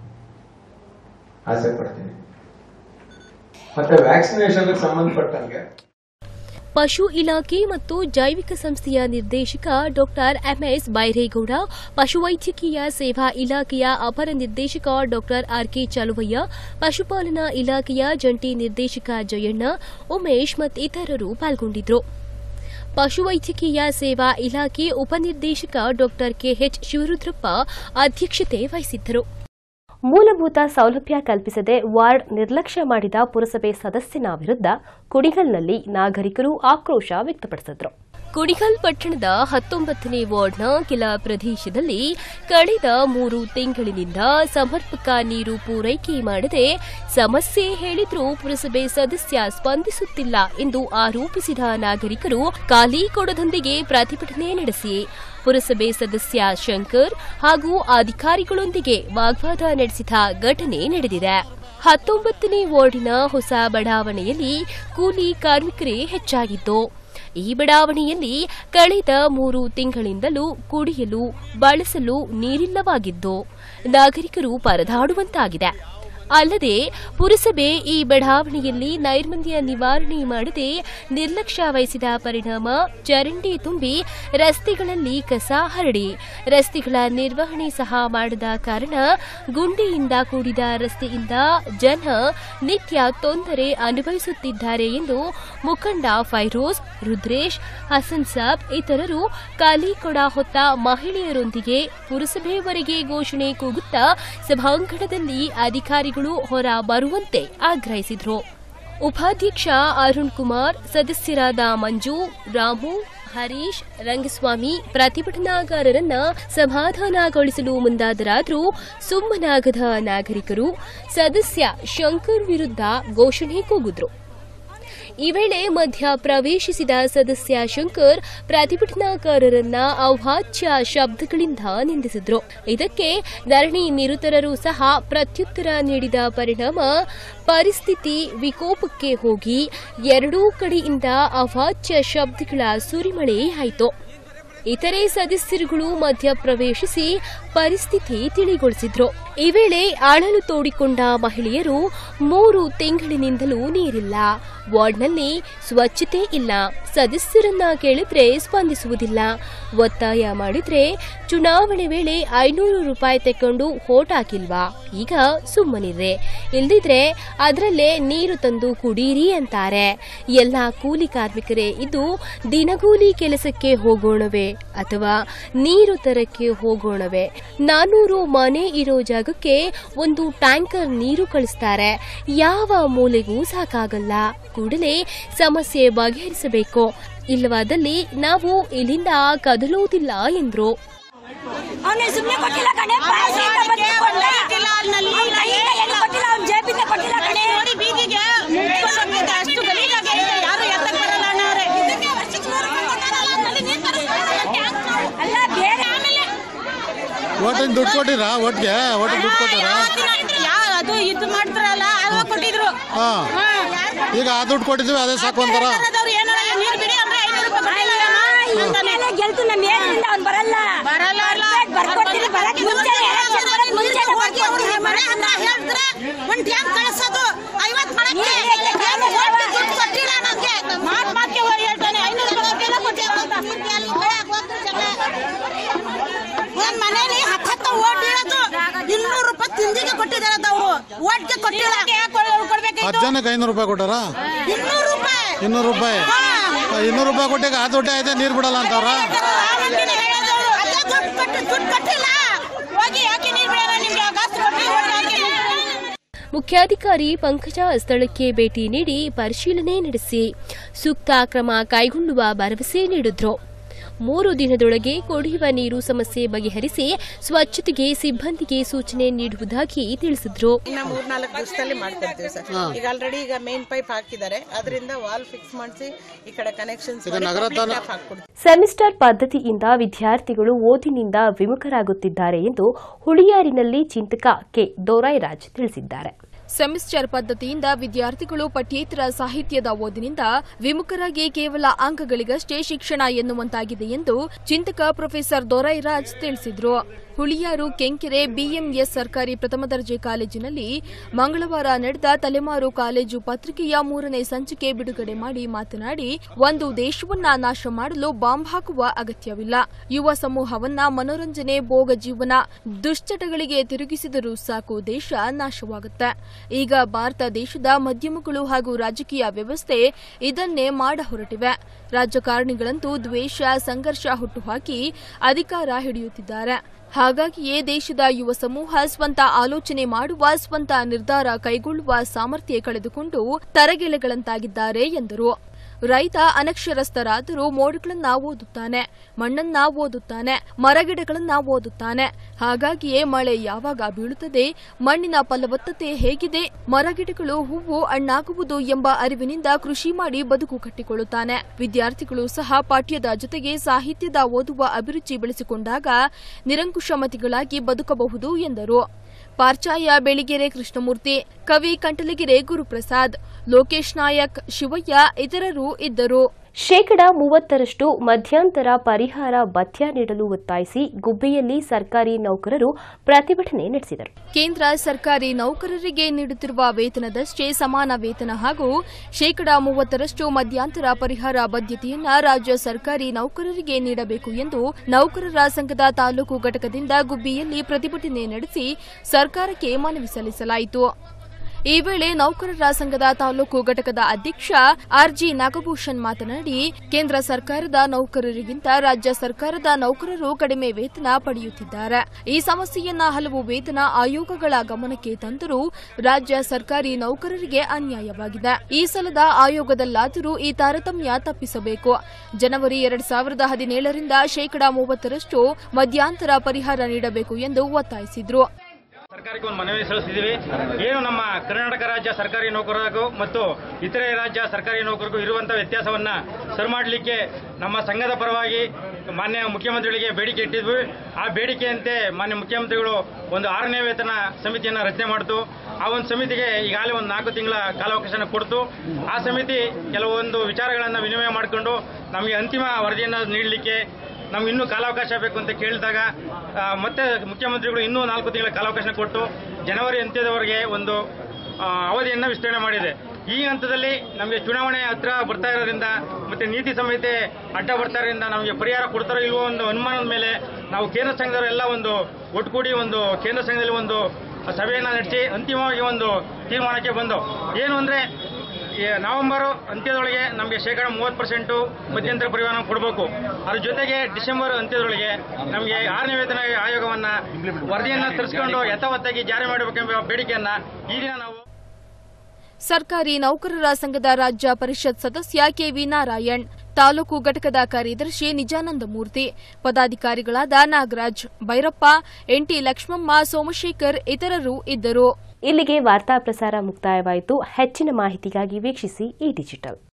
Speaker 9: ಆಸೆ ಪಡ್ತೀನಿ ಮತ್ತೆ ವ್ಯಾಕ್ಸಿನೇಷನ್ಗೆ ಸಂಬಂಧಪಟ್ಟಂಗೆ
Speaker 5: ಪಶು ಇಲಾಖೆ ಮತ್ತು ಜೈವಿಕ ಸಂಸ್ಥೆಯ ನಿರ್ದೇಶಕ ಡಾಕ್ಟರ್ ಎಂಎಸ್ ಬೈರೇಗೌಡ ಪಶುವೈದ್ಯಕೀಯ ಸೇವಾ ಇಲಾಖೆಯ ಅಪರ ನಿರ್ದೇಶಕ ಡಾಕ್ಟರ್ ಆರ್ಕೆ ಚಲುವಯ್ಯ ಪಶುಪಾಲನಾ ಇಲಾಖೆಯ ಜಂಟಿ ನಿರ್ದೇಶಕ ಜಯಣ್ಣ ಉಮೇಶ್ ಮತ್ತಿತರರು ಪಾಲ್ಗೊಂಡಿದ್ದರು ಪಶುವೈದ್ಯಕೀಯ ಸೇವಾ ಇಲಾಖೆ ಉಪನಿರ್ದೇಶಕ ಡಾಕ್ಟರ್ ಕೆಎಚ್ ಶಿವರುದ್ರಪ್ಪ ಅಧ್ಯಕ್ಷತೆ ವಹಿಸಿದ್ದರು
Speaker 1: ಮೂಲಭೂತ ಸೌಲಭ್ಯ ಕಲ್ಪಿಸದೆ ವಾರ್ಡ್ ನಿರ್ಲಕ್ಷ್ಯ ಮಾಡಿದ ಪುರಸಭೆ ಸದಸ್ಯನ ವಿರುದ್ಧ ಕುಡಿಗಲ್ನಲ್ಲಿ ನಾಗರಿಕರು ಆಕ್ರೋಶ ವ್ಯಕ್ತಪಡಿಸಿದರು
Speaker 5: ಕುಡಿಗಲ್ ಪಟ್ಟಣದ ಹತ್ತೊಂಬತ್ತನೇ ವಾರ್ಡ್ನ ಕೆಲ ಪ್ರದೇಶದಲ್ಲಿ ಕಳೆದ ಮೂರು ತಿಂಗಳಿನಿಂದ ಸಮರ್ಪಕ ನೀರು ಪೂರೈಕೆ ಮಾಡದೆ ಸಮಸ್ಯೆ ಹೇಳಿದ್ರೂ ಪುರಸಭೆ ಸದಸ್ಯ ಸ್ಪಂದಿಸುತ್ತಿಲ್ಲ ಎಂದು ಆರೋಪಿಸಿದ ನಾಗರಿಕರು ಖಾಲಿ ಕೊಡದೊಂದಿಗೆ ಪ್ರತಿಭಟನೆ ನಡೆಸಿ ಪುರಸಭೆ ಸದಸ್ಯ ಶಂಕರ್ ಹಾಗೂ ಅಧಿಕಾರಿಗಳೊಂದಿಗೆ ವಾಗ್ವಾದ ನಡೆಸಿದ ಘಟನೆ ನಡೆದಿದೆ ಹತ್ತೊಂಬತ್ತನೇ ವಾರ್ಡಿನ ಹೊಸ ಬಡಾವಣೆಯಲ್ಲಿ ಕೂಲಿ ಕಾರ್ಮಿಕರೇ ಹೆಚ್ಚಾಗಿದ್ದು ಈ ಬಡಾವಣೆಯಲ್ಲಿ ಕಳೆದ ಮೂರು ತಿಂಗಳಿಂದಲೂ ಕುಡಿಯಲು ಬಳಸಲು ನೀರಿಲ್ಲವಾಗಿದ್ದು ನಾಗರಿಕರು ಪರದಾಡುವಂತಾಗಿದೆ ಅಲ್ಲದೆ ಪುರಸಭೆ ಈ ಬಡಾವಣೆಯಲ್ಲಿ ನೈರ್ಮಲ್ಯ ನಿವಾರಣೆ ಮಾಡದೆ ನಿರ್ಲಕ್ಷ್ಯ ವಹಿಸಿದ ಪರಿಣಾಮ ಚರಂಡಿ ತುಂಬಿ ರಸ್ತೆಗಳಲ್ಲಿ ಕಸ ಹರಡಿ ರಸ್ತೆಗಳ ನಿರ್ವಹಣೆ ಸಹ ಮಾಡದ ಕಾರಣ ಗುಂಡಿಯಿಂದ ಕೂಡಿದ ರಸ್ತೆಯಿಂದ ಜನ ನಿತ್ಯ ತೊಂದರೆ ಅನುಭವಿಸುತ್ತಿದ್ದಾರೆ ಎಂದು ಮುಖಂಡ ಫೈರೋಜ್ ರುದ್ರೇಶ್ ಹಸನ್ ಸಾಬ್ ಇತರರು ಕಾಲಿಕೊಡ ಹೊತ್ತ ಮಹಿಳೆಯರೊಂದಿಗೆ ಪುರಸಭೆವರೆಗೆ ಘೋಷಣೆ ಕೂಗುತ್ತಾ ಸಭಾಂಗಣದಲ್ಲಿ ಅಧಿಕಾರಿಗಳು ಹೊರ ಬರುವಂತೆ ಆಗ್ರಹಿಸಿದರು ಉಪಾಧ್ಯಕ್ಷ ಅರುಣ್ ಕುಮಾರ್ ಸದಸ್ಯರಾದ ಮಂಜು ರಾಮು ಹರೀಶ್ ರಂಗಸ್ವಾಮಿ ಪ್ರತಿಭಟನಾಕಾರರನ್ನ ಸಮಾಧಾನಗೊಳಿಸಲು ಮುಂದಾದರಾದರೂ ಸುಮ್ಮನಾಗದ ನಾಗರಿಕರು ಸದಸ್ಯ ಶಂಕರ್ ವಿರುದ್ಧ ಘೋಷಣೆ ಕೂಗಿದ್ರು ಈ ವೇಳೆ ಮಧ್ಯ ಪ್ರವೇಶಿಸಿದ ಸದಸ್ಯ ಶಂಕರ್ ಪ್ರತಿಭಟನಾಕಾರರನ್ನ ಅವಾಚ್ಯ ಶಬ್ದಗಳಿಂದ ನಿಂದಿಸಿದ್ರು ಇದಕ್ಕೆ ಧರಣಿ ನಿರತರರು ಸಹ ಪ್ರತ್ಯುತ್ತರ ನೀಡಿದ ಪರಿಣಾಮ ಪರಿಸ್ಥಿತಿ ವಿಕೋಪಕ್ಕೆ ಹೋಗಿ ಎರಡೂ ಕಡೆಯಿಂದ ಅವಾಚ್ಯ ಶಬ್ದಗಳ ಸುರಿಮಳೆ ಆಯಿತು ಇತರೆ ಸದಸ್ಯರುಗಳು ಮಧ್ಯ ಪ್ರವೇಶಿಸಿ ಪರಿಸ್ಥಿತಿ ತಿಳಿಗೊಳಿಸಿದ್ರು ಈ ವೇಳೆ ಅಳಲು ತೋಡಿಕೊಂಡ ಮಹಿಳೆಯರು ಮೂರು ತಿಂಗಳಿನಿಂದಲೂ ನೀರಿಲ್ಲ ವಾರ್ಡ್ನಲ್ಲಿ ಸ್ವಚ್ಛತೆ ಇಲ್ಲ ಸದಸ್ಯರನ್ನ ಕೇಳಿದ್ರೆ ಸ್ಪಂದಿಸುವುದಿಲ್ಲ ಒತ್ತಾಯ ಮಾಡಿದ್ರೆ ಚುನಾವಣೆ ವೇಳೆ ಐನೂರು ರೂಪಾಯಿ ತೆಕ್ಕೊಂಡು ಹೋಟ್ ಹಾಕಿಲ್ವಾ ಈಗ ಸುಮ್ಮನಿದ್ರೆ ಇಲ್ದಿದ್ರೆ ಅದರಲ್ಲೇ ನೀರು ತಂದು ಕುಡೀರಿ ಅಂತಾರೆ ಎಲ್ಲ ಕೂಲಿ ಕಾರ್ಮಿಕರೇ ಇದು ದಿನಗೂಲಿ ಕೆಲಸಕ್ಕೆ ಹೋಗೋಣವೇ ಅಥವಾ ನೀರು ತರಕ್ಕೆ ಹೋಗೋಣವೇ ನಾನೂರು ಮನೆ ಇರೋ ಜಾಗಕ್ಕೆ ಒಂದು ಟ್ಯಾಂಕರ್ ನೀರು ಕಳಿಸ್ತಾರೆ ಯಾವ ಮೂಲೆಗೂ ಸಾಕಾಗಲ್ಲ ಕೂಡಲೇ ಸಮಸ್ಯೆ ಬಗೆಹರಿಸಬೇಕು ಇಲ್ಲವಾದಲ್ಲಿ ನಾವು ಇಲ್ಲಿಂದ ಕದಲುವುದಿಲ್ಲ ಎಂದ್ರು
Speaker 10: ಅವನಿಗೆ ಸುಮ್ಮನೆ ಕೊಟ್ಟಿಲ್ಲ ಕಣೆ ಪ್ಲಾಸ್ಟಿಕ್ ಬತ್ತಿಕೊಂಡ ಅವ್ನ್ ಕೈಯಿಂದ ಏನು ಕೊಟ್ಟಿಲ್ಲ ಅವ್ನ ಜೇಬಿಂದ ಕೊಟ್ಟಿಲ್ಲ ಕಣೆ ನೋಡಿ ಬೀದಿಗೆ ಅಷ್ಟು ಗಲೀಜಾಗಿದೆ ಯಾರು ಎತ್ತಕ್ ಬರಲ್ಲ ಅನ್ನೋರೆ ಅಲ್ಲ ಬೇರೆ ಆಮೇಲೆ
Speaker 6: ಓಟಿನ ದುಡ್ಡು ಕೊಟ್ಟಿರಾ ಓಟ್ಗೆ ಓಟಿಗೆ ದುಡ್ಡು ಕೊಟ್ಟಿರಾ
Speaker 10: ಅದು ಇದು ಮಾಡ್ತಾರಲ್ಲ ಅದು ಕೊಟ್ಟಿದ್ರು
Speaker 6: ಹಾ ಈಗ ಆ ದುಡ್ಡು ಕೊಟ್ಟಿದ್ದೀವಿ ಅದೇ ಸಾಕು ಅಂತಾರ
Speaker 10: ನೀರು ಬಿಡಿ ಅಂದ್ರೆ ಐನೂರು ರೂಪಾಯಿ ಗೆಲ್ತು ನಮ್ಮ ಏನಿಂದ ಅವ್ನು ಬರಲ್ಲ ಬರಲ್ಲ ಬರ್ಕೊಡ್ತೀನಿ ಬರಕ್ ಮುಂಚೆ ಎಲೆಕ್ಷನ್ ಬರಕ್ ಮುಂಚೆ ಬರ್ಕೊಡ್ತೀನಿ ಮನೆ ಅಂತ ಹೇಳಿದ್ರೆ ಒಂದ್ ಟ್ಯಾಂಕ್ ಕಳಿಸೋದು ಐವತ್ ಮರಕ್ಕೆ ದುಡ್ಡು ಕೊಟ್ಟಿಲ್ಲ ನನಗೆ ಮಾತ್ ಮಾತ್ಗೆ ಹೋಗಿ ಹೇಳ್ತಾನೆ ಐನೂರು ರೂಪಾಯಿ ಕೊಟ್ಟಿಲ್ಲ ಅಂತ ಒಂದ್ ಮನೇಲಿ ಹತ್ತು ಹತ್ತು ಓಟ್ ಇರೋದು ಇನ್ನೂರು ರೂಪಾಯಿ ತಿಂದಿಗೆ ಕೊಟ್ಟಿದ್ದಾರೆ ಅವರು ಓಟ್ಗೆ ಕೊಟ್ಟಿಲ್ಲ ಕೊಡ್ಬೇಕು
Speaker 6: ಹತ್ತು ಜನಕ್ಕೆ ಐನೂರು ರೂಪಾಯಿ ಕೊಟ್ಟಾರ
Speaker 10: ಇನ್ನೂರು ರೂಪಾಯಿ
Speaker 6: ಇನ್ನೂರು ರೂಪಾಯಿ ಆ, ಇನ್ನೂರು ರೂಪಾಯಿ ಕೊಟ್ಟಿಗೆ ಆ ದುಡ್ಡೇ ಐತೆ ನೀರು ಬಿಡಲ್ಲ ಅಂತವ್ರ
Speaker 10: ಅದೇ ದುಡ್ಡು ಕೊಟ್ಟು ದುಡ್ಡು ಕೊಟ್ಟಿಲ್ಲ ಹೋಗಿ ಯಾಕೆ ನೀರು ಬಿಡೋಣ ನಿಮ್ಗೆ ಕಾಸು ಕೊಟ್ಟು ಓಟ್ ಹಾಕಿ
Speaker 5: ಮುಖ್ಯಾಧಿಕಾರಿ ಪಂಕಜ ಸ್ಥಳಕ್ಕೆ ಭೇಟಿ ನೀಡಿ ಪರಿಶೀಲನೆ ನಡೆಸಿ ಸೂಕ್ತ ಕ್ರಮ ಕೈಗೊಳ್ಳುವ ಭರವಸೆ ನೀಡಿದ್ರು ಮೂರು ದಿನದೊಳಗೆ ಕುಡಿಯುವ ನೀರು ಸಮಸ್ಯೆ ಬಗೆಹರಿಸಿ ಸ್ವಚ್ಛತೆಗೆ ಸಿಬ್ಬಂದಿಗೆ ಸೂಚನೆ ನೀಡುವುದಾಗಿ ತಿಳಿಸಿದ್ರು
Speaker 11: ಇನ್ನ ಮೂರ್ನಾಲ್ಕು ದಿವಸದಲ್ಲಿ ಮಾಡ್ಕೊಡ್ತೀವಿ ಸರ್ ಈಗ ಆಲ್ರೆಡಿ ಈಗ ಮೇನ್ ಪೈಪ್ ಹಾಕಿದ್ದಾರೆ ಅದರಿಂದ ವಾಲ್ ಫಿಕ್ಸ್ ಮಾಡಿಸಿ ಈ ಕಡೆ ಕನೆಕ್ಷನ್ಸ್ ಹಾಕ್ಕೊಡ್ತೀವಿ
Speaker 1: ಸೆಮಿಸ್ಟರ್ ಪದ್ಧತಿಯಿಂದ ವಿದ್ಯಾರ್ಥಿಗಳು ಓದಿನಿಂದ ವಿಮುಖರಾಗುತ್ತಿದ್ದಾರೆ ಎಂದು ಹುಳಿಯಾರಿನಲ್ಲಿ ಚಿಂತಕ ಕೆ ದೋರೈರಾಜ್ ತಿಳಿಸಿದ್ದಾರೆ
Speaker 2: ಸೆಮಿಸ್ಟರ್ ಪದ್ಧತಿಯಿಂದ ವಿದ್ಯಾರ್ಥಿಗಳು ಪಠ್ಯೇತರ ಸಾಹಿತ್ಯದ ಓದಿನಿಂದ ವಿಮುಖರಾಗಿ ಕೇವಲ ಅಂಕಗಳಿಗಷ್ಟೇ ಶಿಕ್ಷಣ ಎನ್ನುವಂತಾಗಿದೆ ಎಂದು ಚಿಂತಕ ಪ್ರೊಫೆಸರ್ ದೊರೈರಾಜ್ ತಿಳಿಸಿದರು ಹುಳಿಯಾರು ಕೆಂಕೆರೆ ಬಿಎಂಎಸ್ ಸರ್ಕಾರಿ ಪ್ರಥಮ ದರ್ಜೆ ಕಾಲೇಜಿನಲ್ಲಿ ಮಂಗಳವಾರ ನಡೆದ ತಲೆಮಾರು ಕಾಲೇಜು ಪತ್ರಿಕೆಯ ಮೂರನೇ ಸಂಚಿಕೆ ಬಿಡುಗಡೆ ಮಾಡಿ ಮಾತನಾಡಿ ಒಂದು ದೇಶವನ್ನ ನಾಶ ಮಾಡಲು ಬಾಂಬ್ ಹಾಕುವ ಅಗತ್ಯವಿಲ್ಲ ಯುವ ಸಮೂಹವನ್ನ ಮನೋರಂಜನೆ ಭೋಗ ಜೀವನ ದುಶ್ಚಟಗಳಿಗೆ ತಿರುಗಿಸಿದರೂ ಸಾಕು ದೇಶ ನಾಶವಾಗುತ್ತೆ ಈಗ ಭಾರತ ದೇಶದ ಮಾಧ್ಯಮಗಳು ಹಾಗೂ ರಾಜಕೀಯ ವ್ಯವಸ್ಥೆ ಇದನ್ನೇ ಮಾಡ ಹೊರಟಿವೆ ರಾಜಕಾರಣಿಗಳಂತೂ ದ್ವೇಷ ಸಂಘರ್ಷ ಹುಟ್ಟುಹಾಕಿ ಅಧಿಕಾರ ಹಿಡಿಯುತ್ತಿದ್ದಾರೆ ಹಾಗಾಗಿಯೇ ದೇಶದ ಯುವ ಸಮೂಹ ಸ್ವಂತ ಆಲೋಚನೆ ಮಾಡುವ ಸ್ವಂತ ನಿರ್ಧಾರ ಕೈಗೊಳ್ಳುವ ಸಾಮರ್ಥ್ಯ ಕಳೆದುಕೊಂಡು ತರಗೆಲೆಗಳಂತಾಗಿದ್ದಾರೆ ಎಂದರು ರೈತ ಅನಕ್ಷರಸ್ಥರಾದರೂ ಮೋಡಗಳನ್ನ ಓದುತ್ತಾನೆ ಮಣ್ಣನ್ನ ಓದುತ್ತಾನೆ ಮರಗಿಡಗಳನ್ನ ಓದುತ್ತಾನೆ ಹಾಗಾಗಿಯೇ ಮಳೆ ಯಾವಾಗ ಬೀಳುತ್ತದೆ ಮಣ್ಣಿನ ಫಲವತ್ತತೆ ಹೇಗಿದೆ ಮರಗಿಡಗಳು ಹೂವು ಹಣ್ಣಾಗುವುದು ಎಂಬ ಅರಿವಿನಿಂದ ಕೃಷಿ ಮಾಡಿ ಬದುಕು ಕಟ್ಟಿಕೊಳ್ಳುತ್ತಾನೆ ವಿದ್ಯಾರ್ಥಿಗಳು ಸಹ ಪಾಠ್ಯದ ಜೊತೆಗೆ ಸಾಹಿತ್ಯದ ಓದುವ ಅಭಿರುಚಿ ಬೆಳೆಸಿಕೊಂಡಾಗ ನಿರಂಕುಶಮತಿಗಳಾಗಿ ಬದುಕಬಹುದು ಎಂದರು ಪಾರ್ಚಾಯ ಬೆಳಿಗೆರೆ ಕೃಷ್ಣಮೂರ್ತಿ ಕವಿ ಕಂಟಲಗಿರೆ ಗುರುಪ್ರಸಾದ್ ಲೋಕೇಶ್ ನಾಯಕ್ ಶಿವಯ್ಯ ಇತರರು ಇದ್ದರು
Speaker 1: ಶೇಕಡ ಮೂವತ್ತರಷ್ಟು ಮಧ್ಯಂತರ ಪರಿಹಾರ ಭತ್ಯ ನೀಡಲು ಒತ್ತಾಯಿಸಿ ಗುಬ್ಬಿಯಲ್ಲಿ ಸರ್ಕಾರಿ ನೌಕರರು ಪ್ರತಿಭಟನೆ ನಡೆಸಿದರು
Speaker 2: ಕೇಂದ್ರ ಸರ್ಕಾರಿ ನೌಕರರಿಗೆ ನೀಡುತ್ತಿರುವ ವೇತನದಷ್ಟೇ ಸಮಾನ ವೇತನ ಹಾಗೂ ಶೇಕಡ ಮೂವತ್ತರಷ್ಟು ಮಧ್ಯಂತರ ಪರಿಹಾರ ಬದ್ಧತೆಯನ್ನ ರಾಜ್ಯ ಸರ್ಕಾರಿ ನೌಕರರಿಗೆ ನೀಡಬೇಕು ಎಂದು ನೌಕರರ ಸಂಘದ ತಾಲೂಕು ಘಟಕದಿಂದ ಗುಬ್ಬಿಯಲ್ಲಿ ಪ್ರತಿಭಟನೆ ನಡೆಸಿ ಸರ್ಕಾರಕ್ಕೆ ಮನವಿ ಸಲ್ಲಿಸಲಾಯಿತು ಈ ವೇಳೆ ನೌಕರರ ಸಂಘದ ತಾಲೂಕು ಘಟಕದ ಅಧ್ಯಕ್ಷ ಆರ್ಜಿ ನಾಗಭೂಷಣ್ ಮಾತನಾಡಿ ಕೇಂದ್ರ ಸರ್ಕಾರದ ನೌಕರರಿಗಿಂತ ರಾಜ್ಯ ಸರ್ಕಾರದ ನೌಕರರು ಕಡಿಮೆ ವೇತನ ಪಡೆಯುತ್ತಿದ್ದಾರೆ ಈ ಸಮಸ್ಯೆಯನ್ನ ಹಲವು ವೇತನ ಆಯೋಗಗಳ ಗಮನಕ್ಕೆ ತಂದರೂ ರಾಜ್ಯ ಸರ್ಕಾರಿ ನೌಕರರಿಗೆ ಅನ್ಯಾಯವಾಗಿದೆ ಈ ಸಲದ ಆಯೋಗದಲ್ಲಾದರೂ ಈ ತಾರತಮ್ಯ ತಪ್ಪಿಸಬೇಕು ಜನವರಿ ಎರಡ್ ಸಾವಿರದ ಹದಿನೇಳರಿಂದ ಶೇಕಡಾ ಮೂವತ್ತರಷ್ಟು ಮಧ್ಯಂತರ ಪರಿಹಾರ ನೀಡಬೇಕು ಎಂದು ಒತ್ತಾಯಿಸಿದ್ರು
Speaker 12: ಸರ್ಕಾರಕ್ಕೆ ಒಂದು ಮನವಿ ಸಲ್ಲಿಸಿದ್ದೀವಿ ಏನು ನಮ್ಮ ಕರ್ನಾಟಕ ರಾಜ್ಯ ಸರ್ಕಾರಿ ನೌಕರರಿಗೂ ಮತ್ತು ಇತರೆ ರಾಜ್ಯ ಸರ್ಕಾರಿ ನೌಕರಿಗೂ ಇರುವಂಥ ವ್ಯತ್ಯಾಸವನ್ನ ಸರಿ ಮಾಡಲಿಕ್ಕೆ ನಮ್ಮ ಸಂಘದ ಪರವಾಗಿ ಮಾನ್ಯ ಮುಖ್ಯಮಂತ್ರಿಗಳಿಗೆ ಬೇಡಿಕೆ ಇಟ್ಟಿದ್ವಿ ಆ ಬೇಡಿಕೆಯಂತೆ ಮಾನ್ಯ ಮುಖ್ಯಮಂತ್ರಿಗಳು ಒಂದು ಆರನೇ ವೇತನ ಸಮಿತಿಯನ್ನು ರಚನೆ ಮಾಡಿತು ಆ ಒಂದು ಸಮಿತಿಗೆ ಈಗಾಗಲೇ ಒಂದು ನಾಲ್ಕು ತಿಂಗಳ ಕಾಲಾವಕಾಶನ ಕೊಡ್ತು ಆ ಸಮಿತಿ ಕೆಲವೊಂದು ವಿಚಾರಗಳನ್ನು ವಿನಿಮಯ ಮಾಡಿಕೊಂಡು ನಮಗೆ ಅಂತಿಮ ವರದಿಯನ್ನು ನೀಡಲಿಕ್ಕೆ ನಮ್ಗೆ ಇನ್ನೂ ಕಾಲಾವಕಾಶ ಬೇಕು ಅಂತ ಕೇಳಿದಾಗ ಆ, ಮತ್ತೆ ಮುಖ್ಯಮಂತ್ರಿಗಳು ಇನ್ನೂ ನಾಲ್ಕು ತಿಂಗಳ ಕಾಲಾವಕಾಶ ಕೊಟ್ಟು ಜನವರಿ ಅಂತ್ಯದವರೆಗೆ ಒಂದು ಆ, ಅವಧಿಯನ್ನು ವಿಸ್ತರಣೆ ಮಾಡಿದೆ ಈ ಹಂತದಲ್ಲಿ ನಮಗೆ ಚುನಾವಣೆ ಹತ್ರ ಬರ್ತಾ ಇರೋದ್ರಿಂದ ಮತ್ತೆ ನೀತಿ ಸಂಹಿತೆ ಅಡ್ಡ ಬರ್ತಾ ಇರೋದ್ರಿಂದ ನಮಗೆ ಪರಿಹಾರ ಕೊಡ್ತಾರೋ ಇಲ್ವೋ ಒಂದು ಅನುಮಾನದ ಮೇಲೆ ನಾವು ಕೇಂದ್ರ ಸಂಘದವರೆಲ್ಲ ಒಂದು ಒಟ್ಟುಗೂಡಿ ಒಂದು ಕೇಂದ್ರ ಸಂಘದಲ್ಲಿ ಒಂದು ಸಭೆಯನ್ನು ನಡೆಸಿ ಅಂತಿಮವಾಗಿ ಒಂದು ತೀರ್ಮಾನಕ್ಕೆ ಬಂದು ಏನು ಅಂದರೆ ಈ ನವೆಂಬರ್ ಅಂತ್ಯದೊಳಗೆ ನಮಗೆ ಶೇಕಡ ಮೂವತ್ತು ಪರ್ಸೆಂಟು ಮಧ್ಯಂತರ ಪರಿಹಾರ ಕೊಡಬೇಕು ಅದ್ರ ಜೊತೆಗೆ ಡಿಸೆಂಬರ್ ಅಂತ್ಯದೊಳಗೆ ನಮಗೆ ಆರನೇ ವೇತನ ಆಯೋಗವನ್ನ ವರದಿಯನ್ನ ತರಿಸಿಕೊಂಡು ಯಥಾವತ್ತಾಗಿ ಜಾರಿ ಮಾಡಬೇಕೆಂಬ ಬೇಡಿಕೆಯನ್ನ ಈ ದಿನ ನಾವು
Speaker 2: ಸರ್ಕಾರಿ ನೌಕರರ ಸಂಘದ ರಾಜ್ಯ ಪರಿಷತ್ ಸದಸ್ಯ ಕೆವಿ ನಾರಾಯಣ್ ತಾಲೂಕು ಘಟಕದ ಕಾರ್ಯದರ್ಶಿ ನಿಜಾನಂದ ಮೂರ್ತಿ ಪದಾಧಿಕಾರಿಗಳಾದ ನಾಗರಾಜ್ ಭೈರಪ್ಪ ಎನ್ಟಿ ಲಕ್ಷ್ಮಮ್ಮ ಸೋಮಶೇಖರ್ ಇತರರು ಇದ್ದರು
Speaker 1: ಇಲ್ಲಿಗೆ ವಾರ್ತಾ ಪ್ರಸಾರ ಮುಕ್ತಾಯವಾಯಿತು ಹೆಚ್ಚಿನ ಮಾಹಿತಿಗಾಗಿ ವೀಕ್ಷಿಸಿ ಈ ಡಿಜಿಟಲ್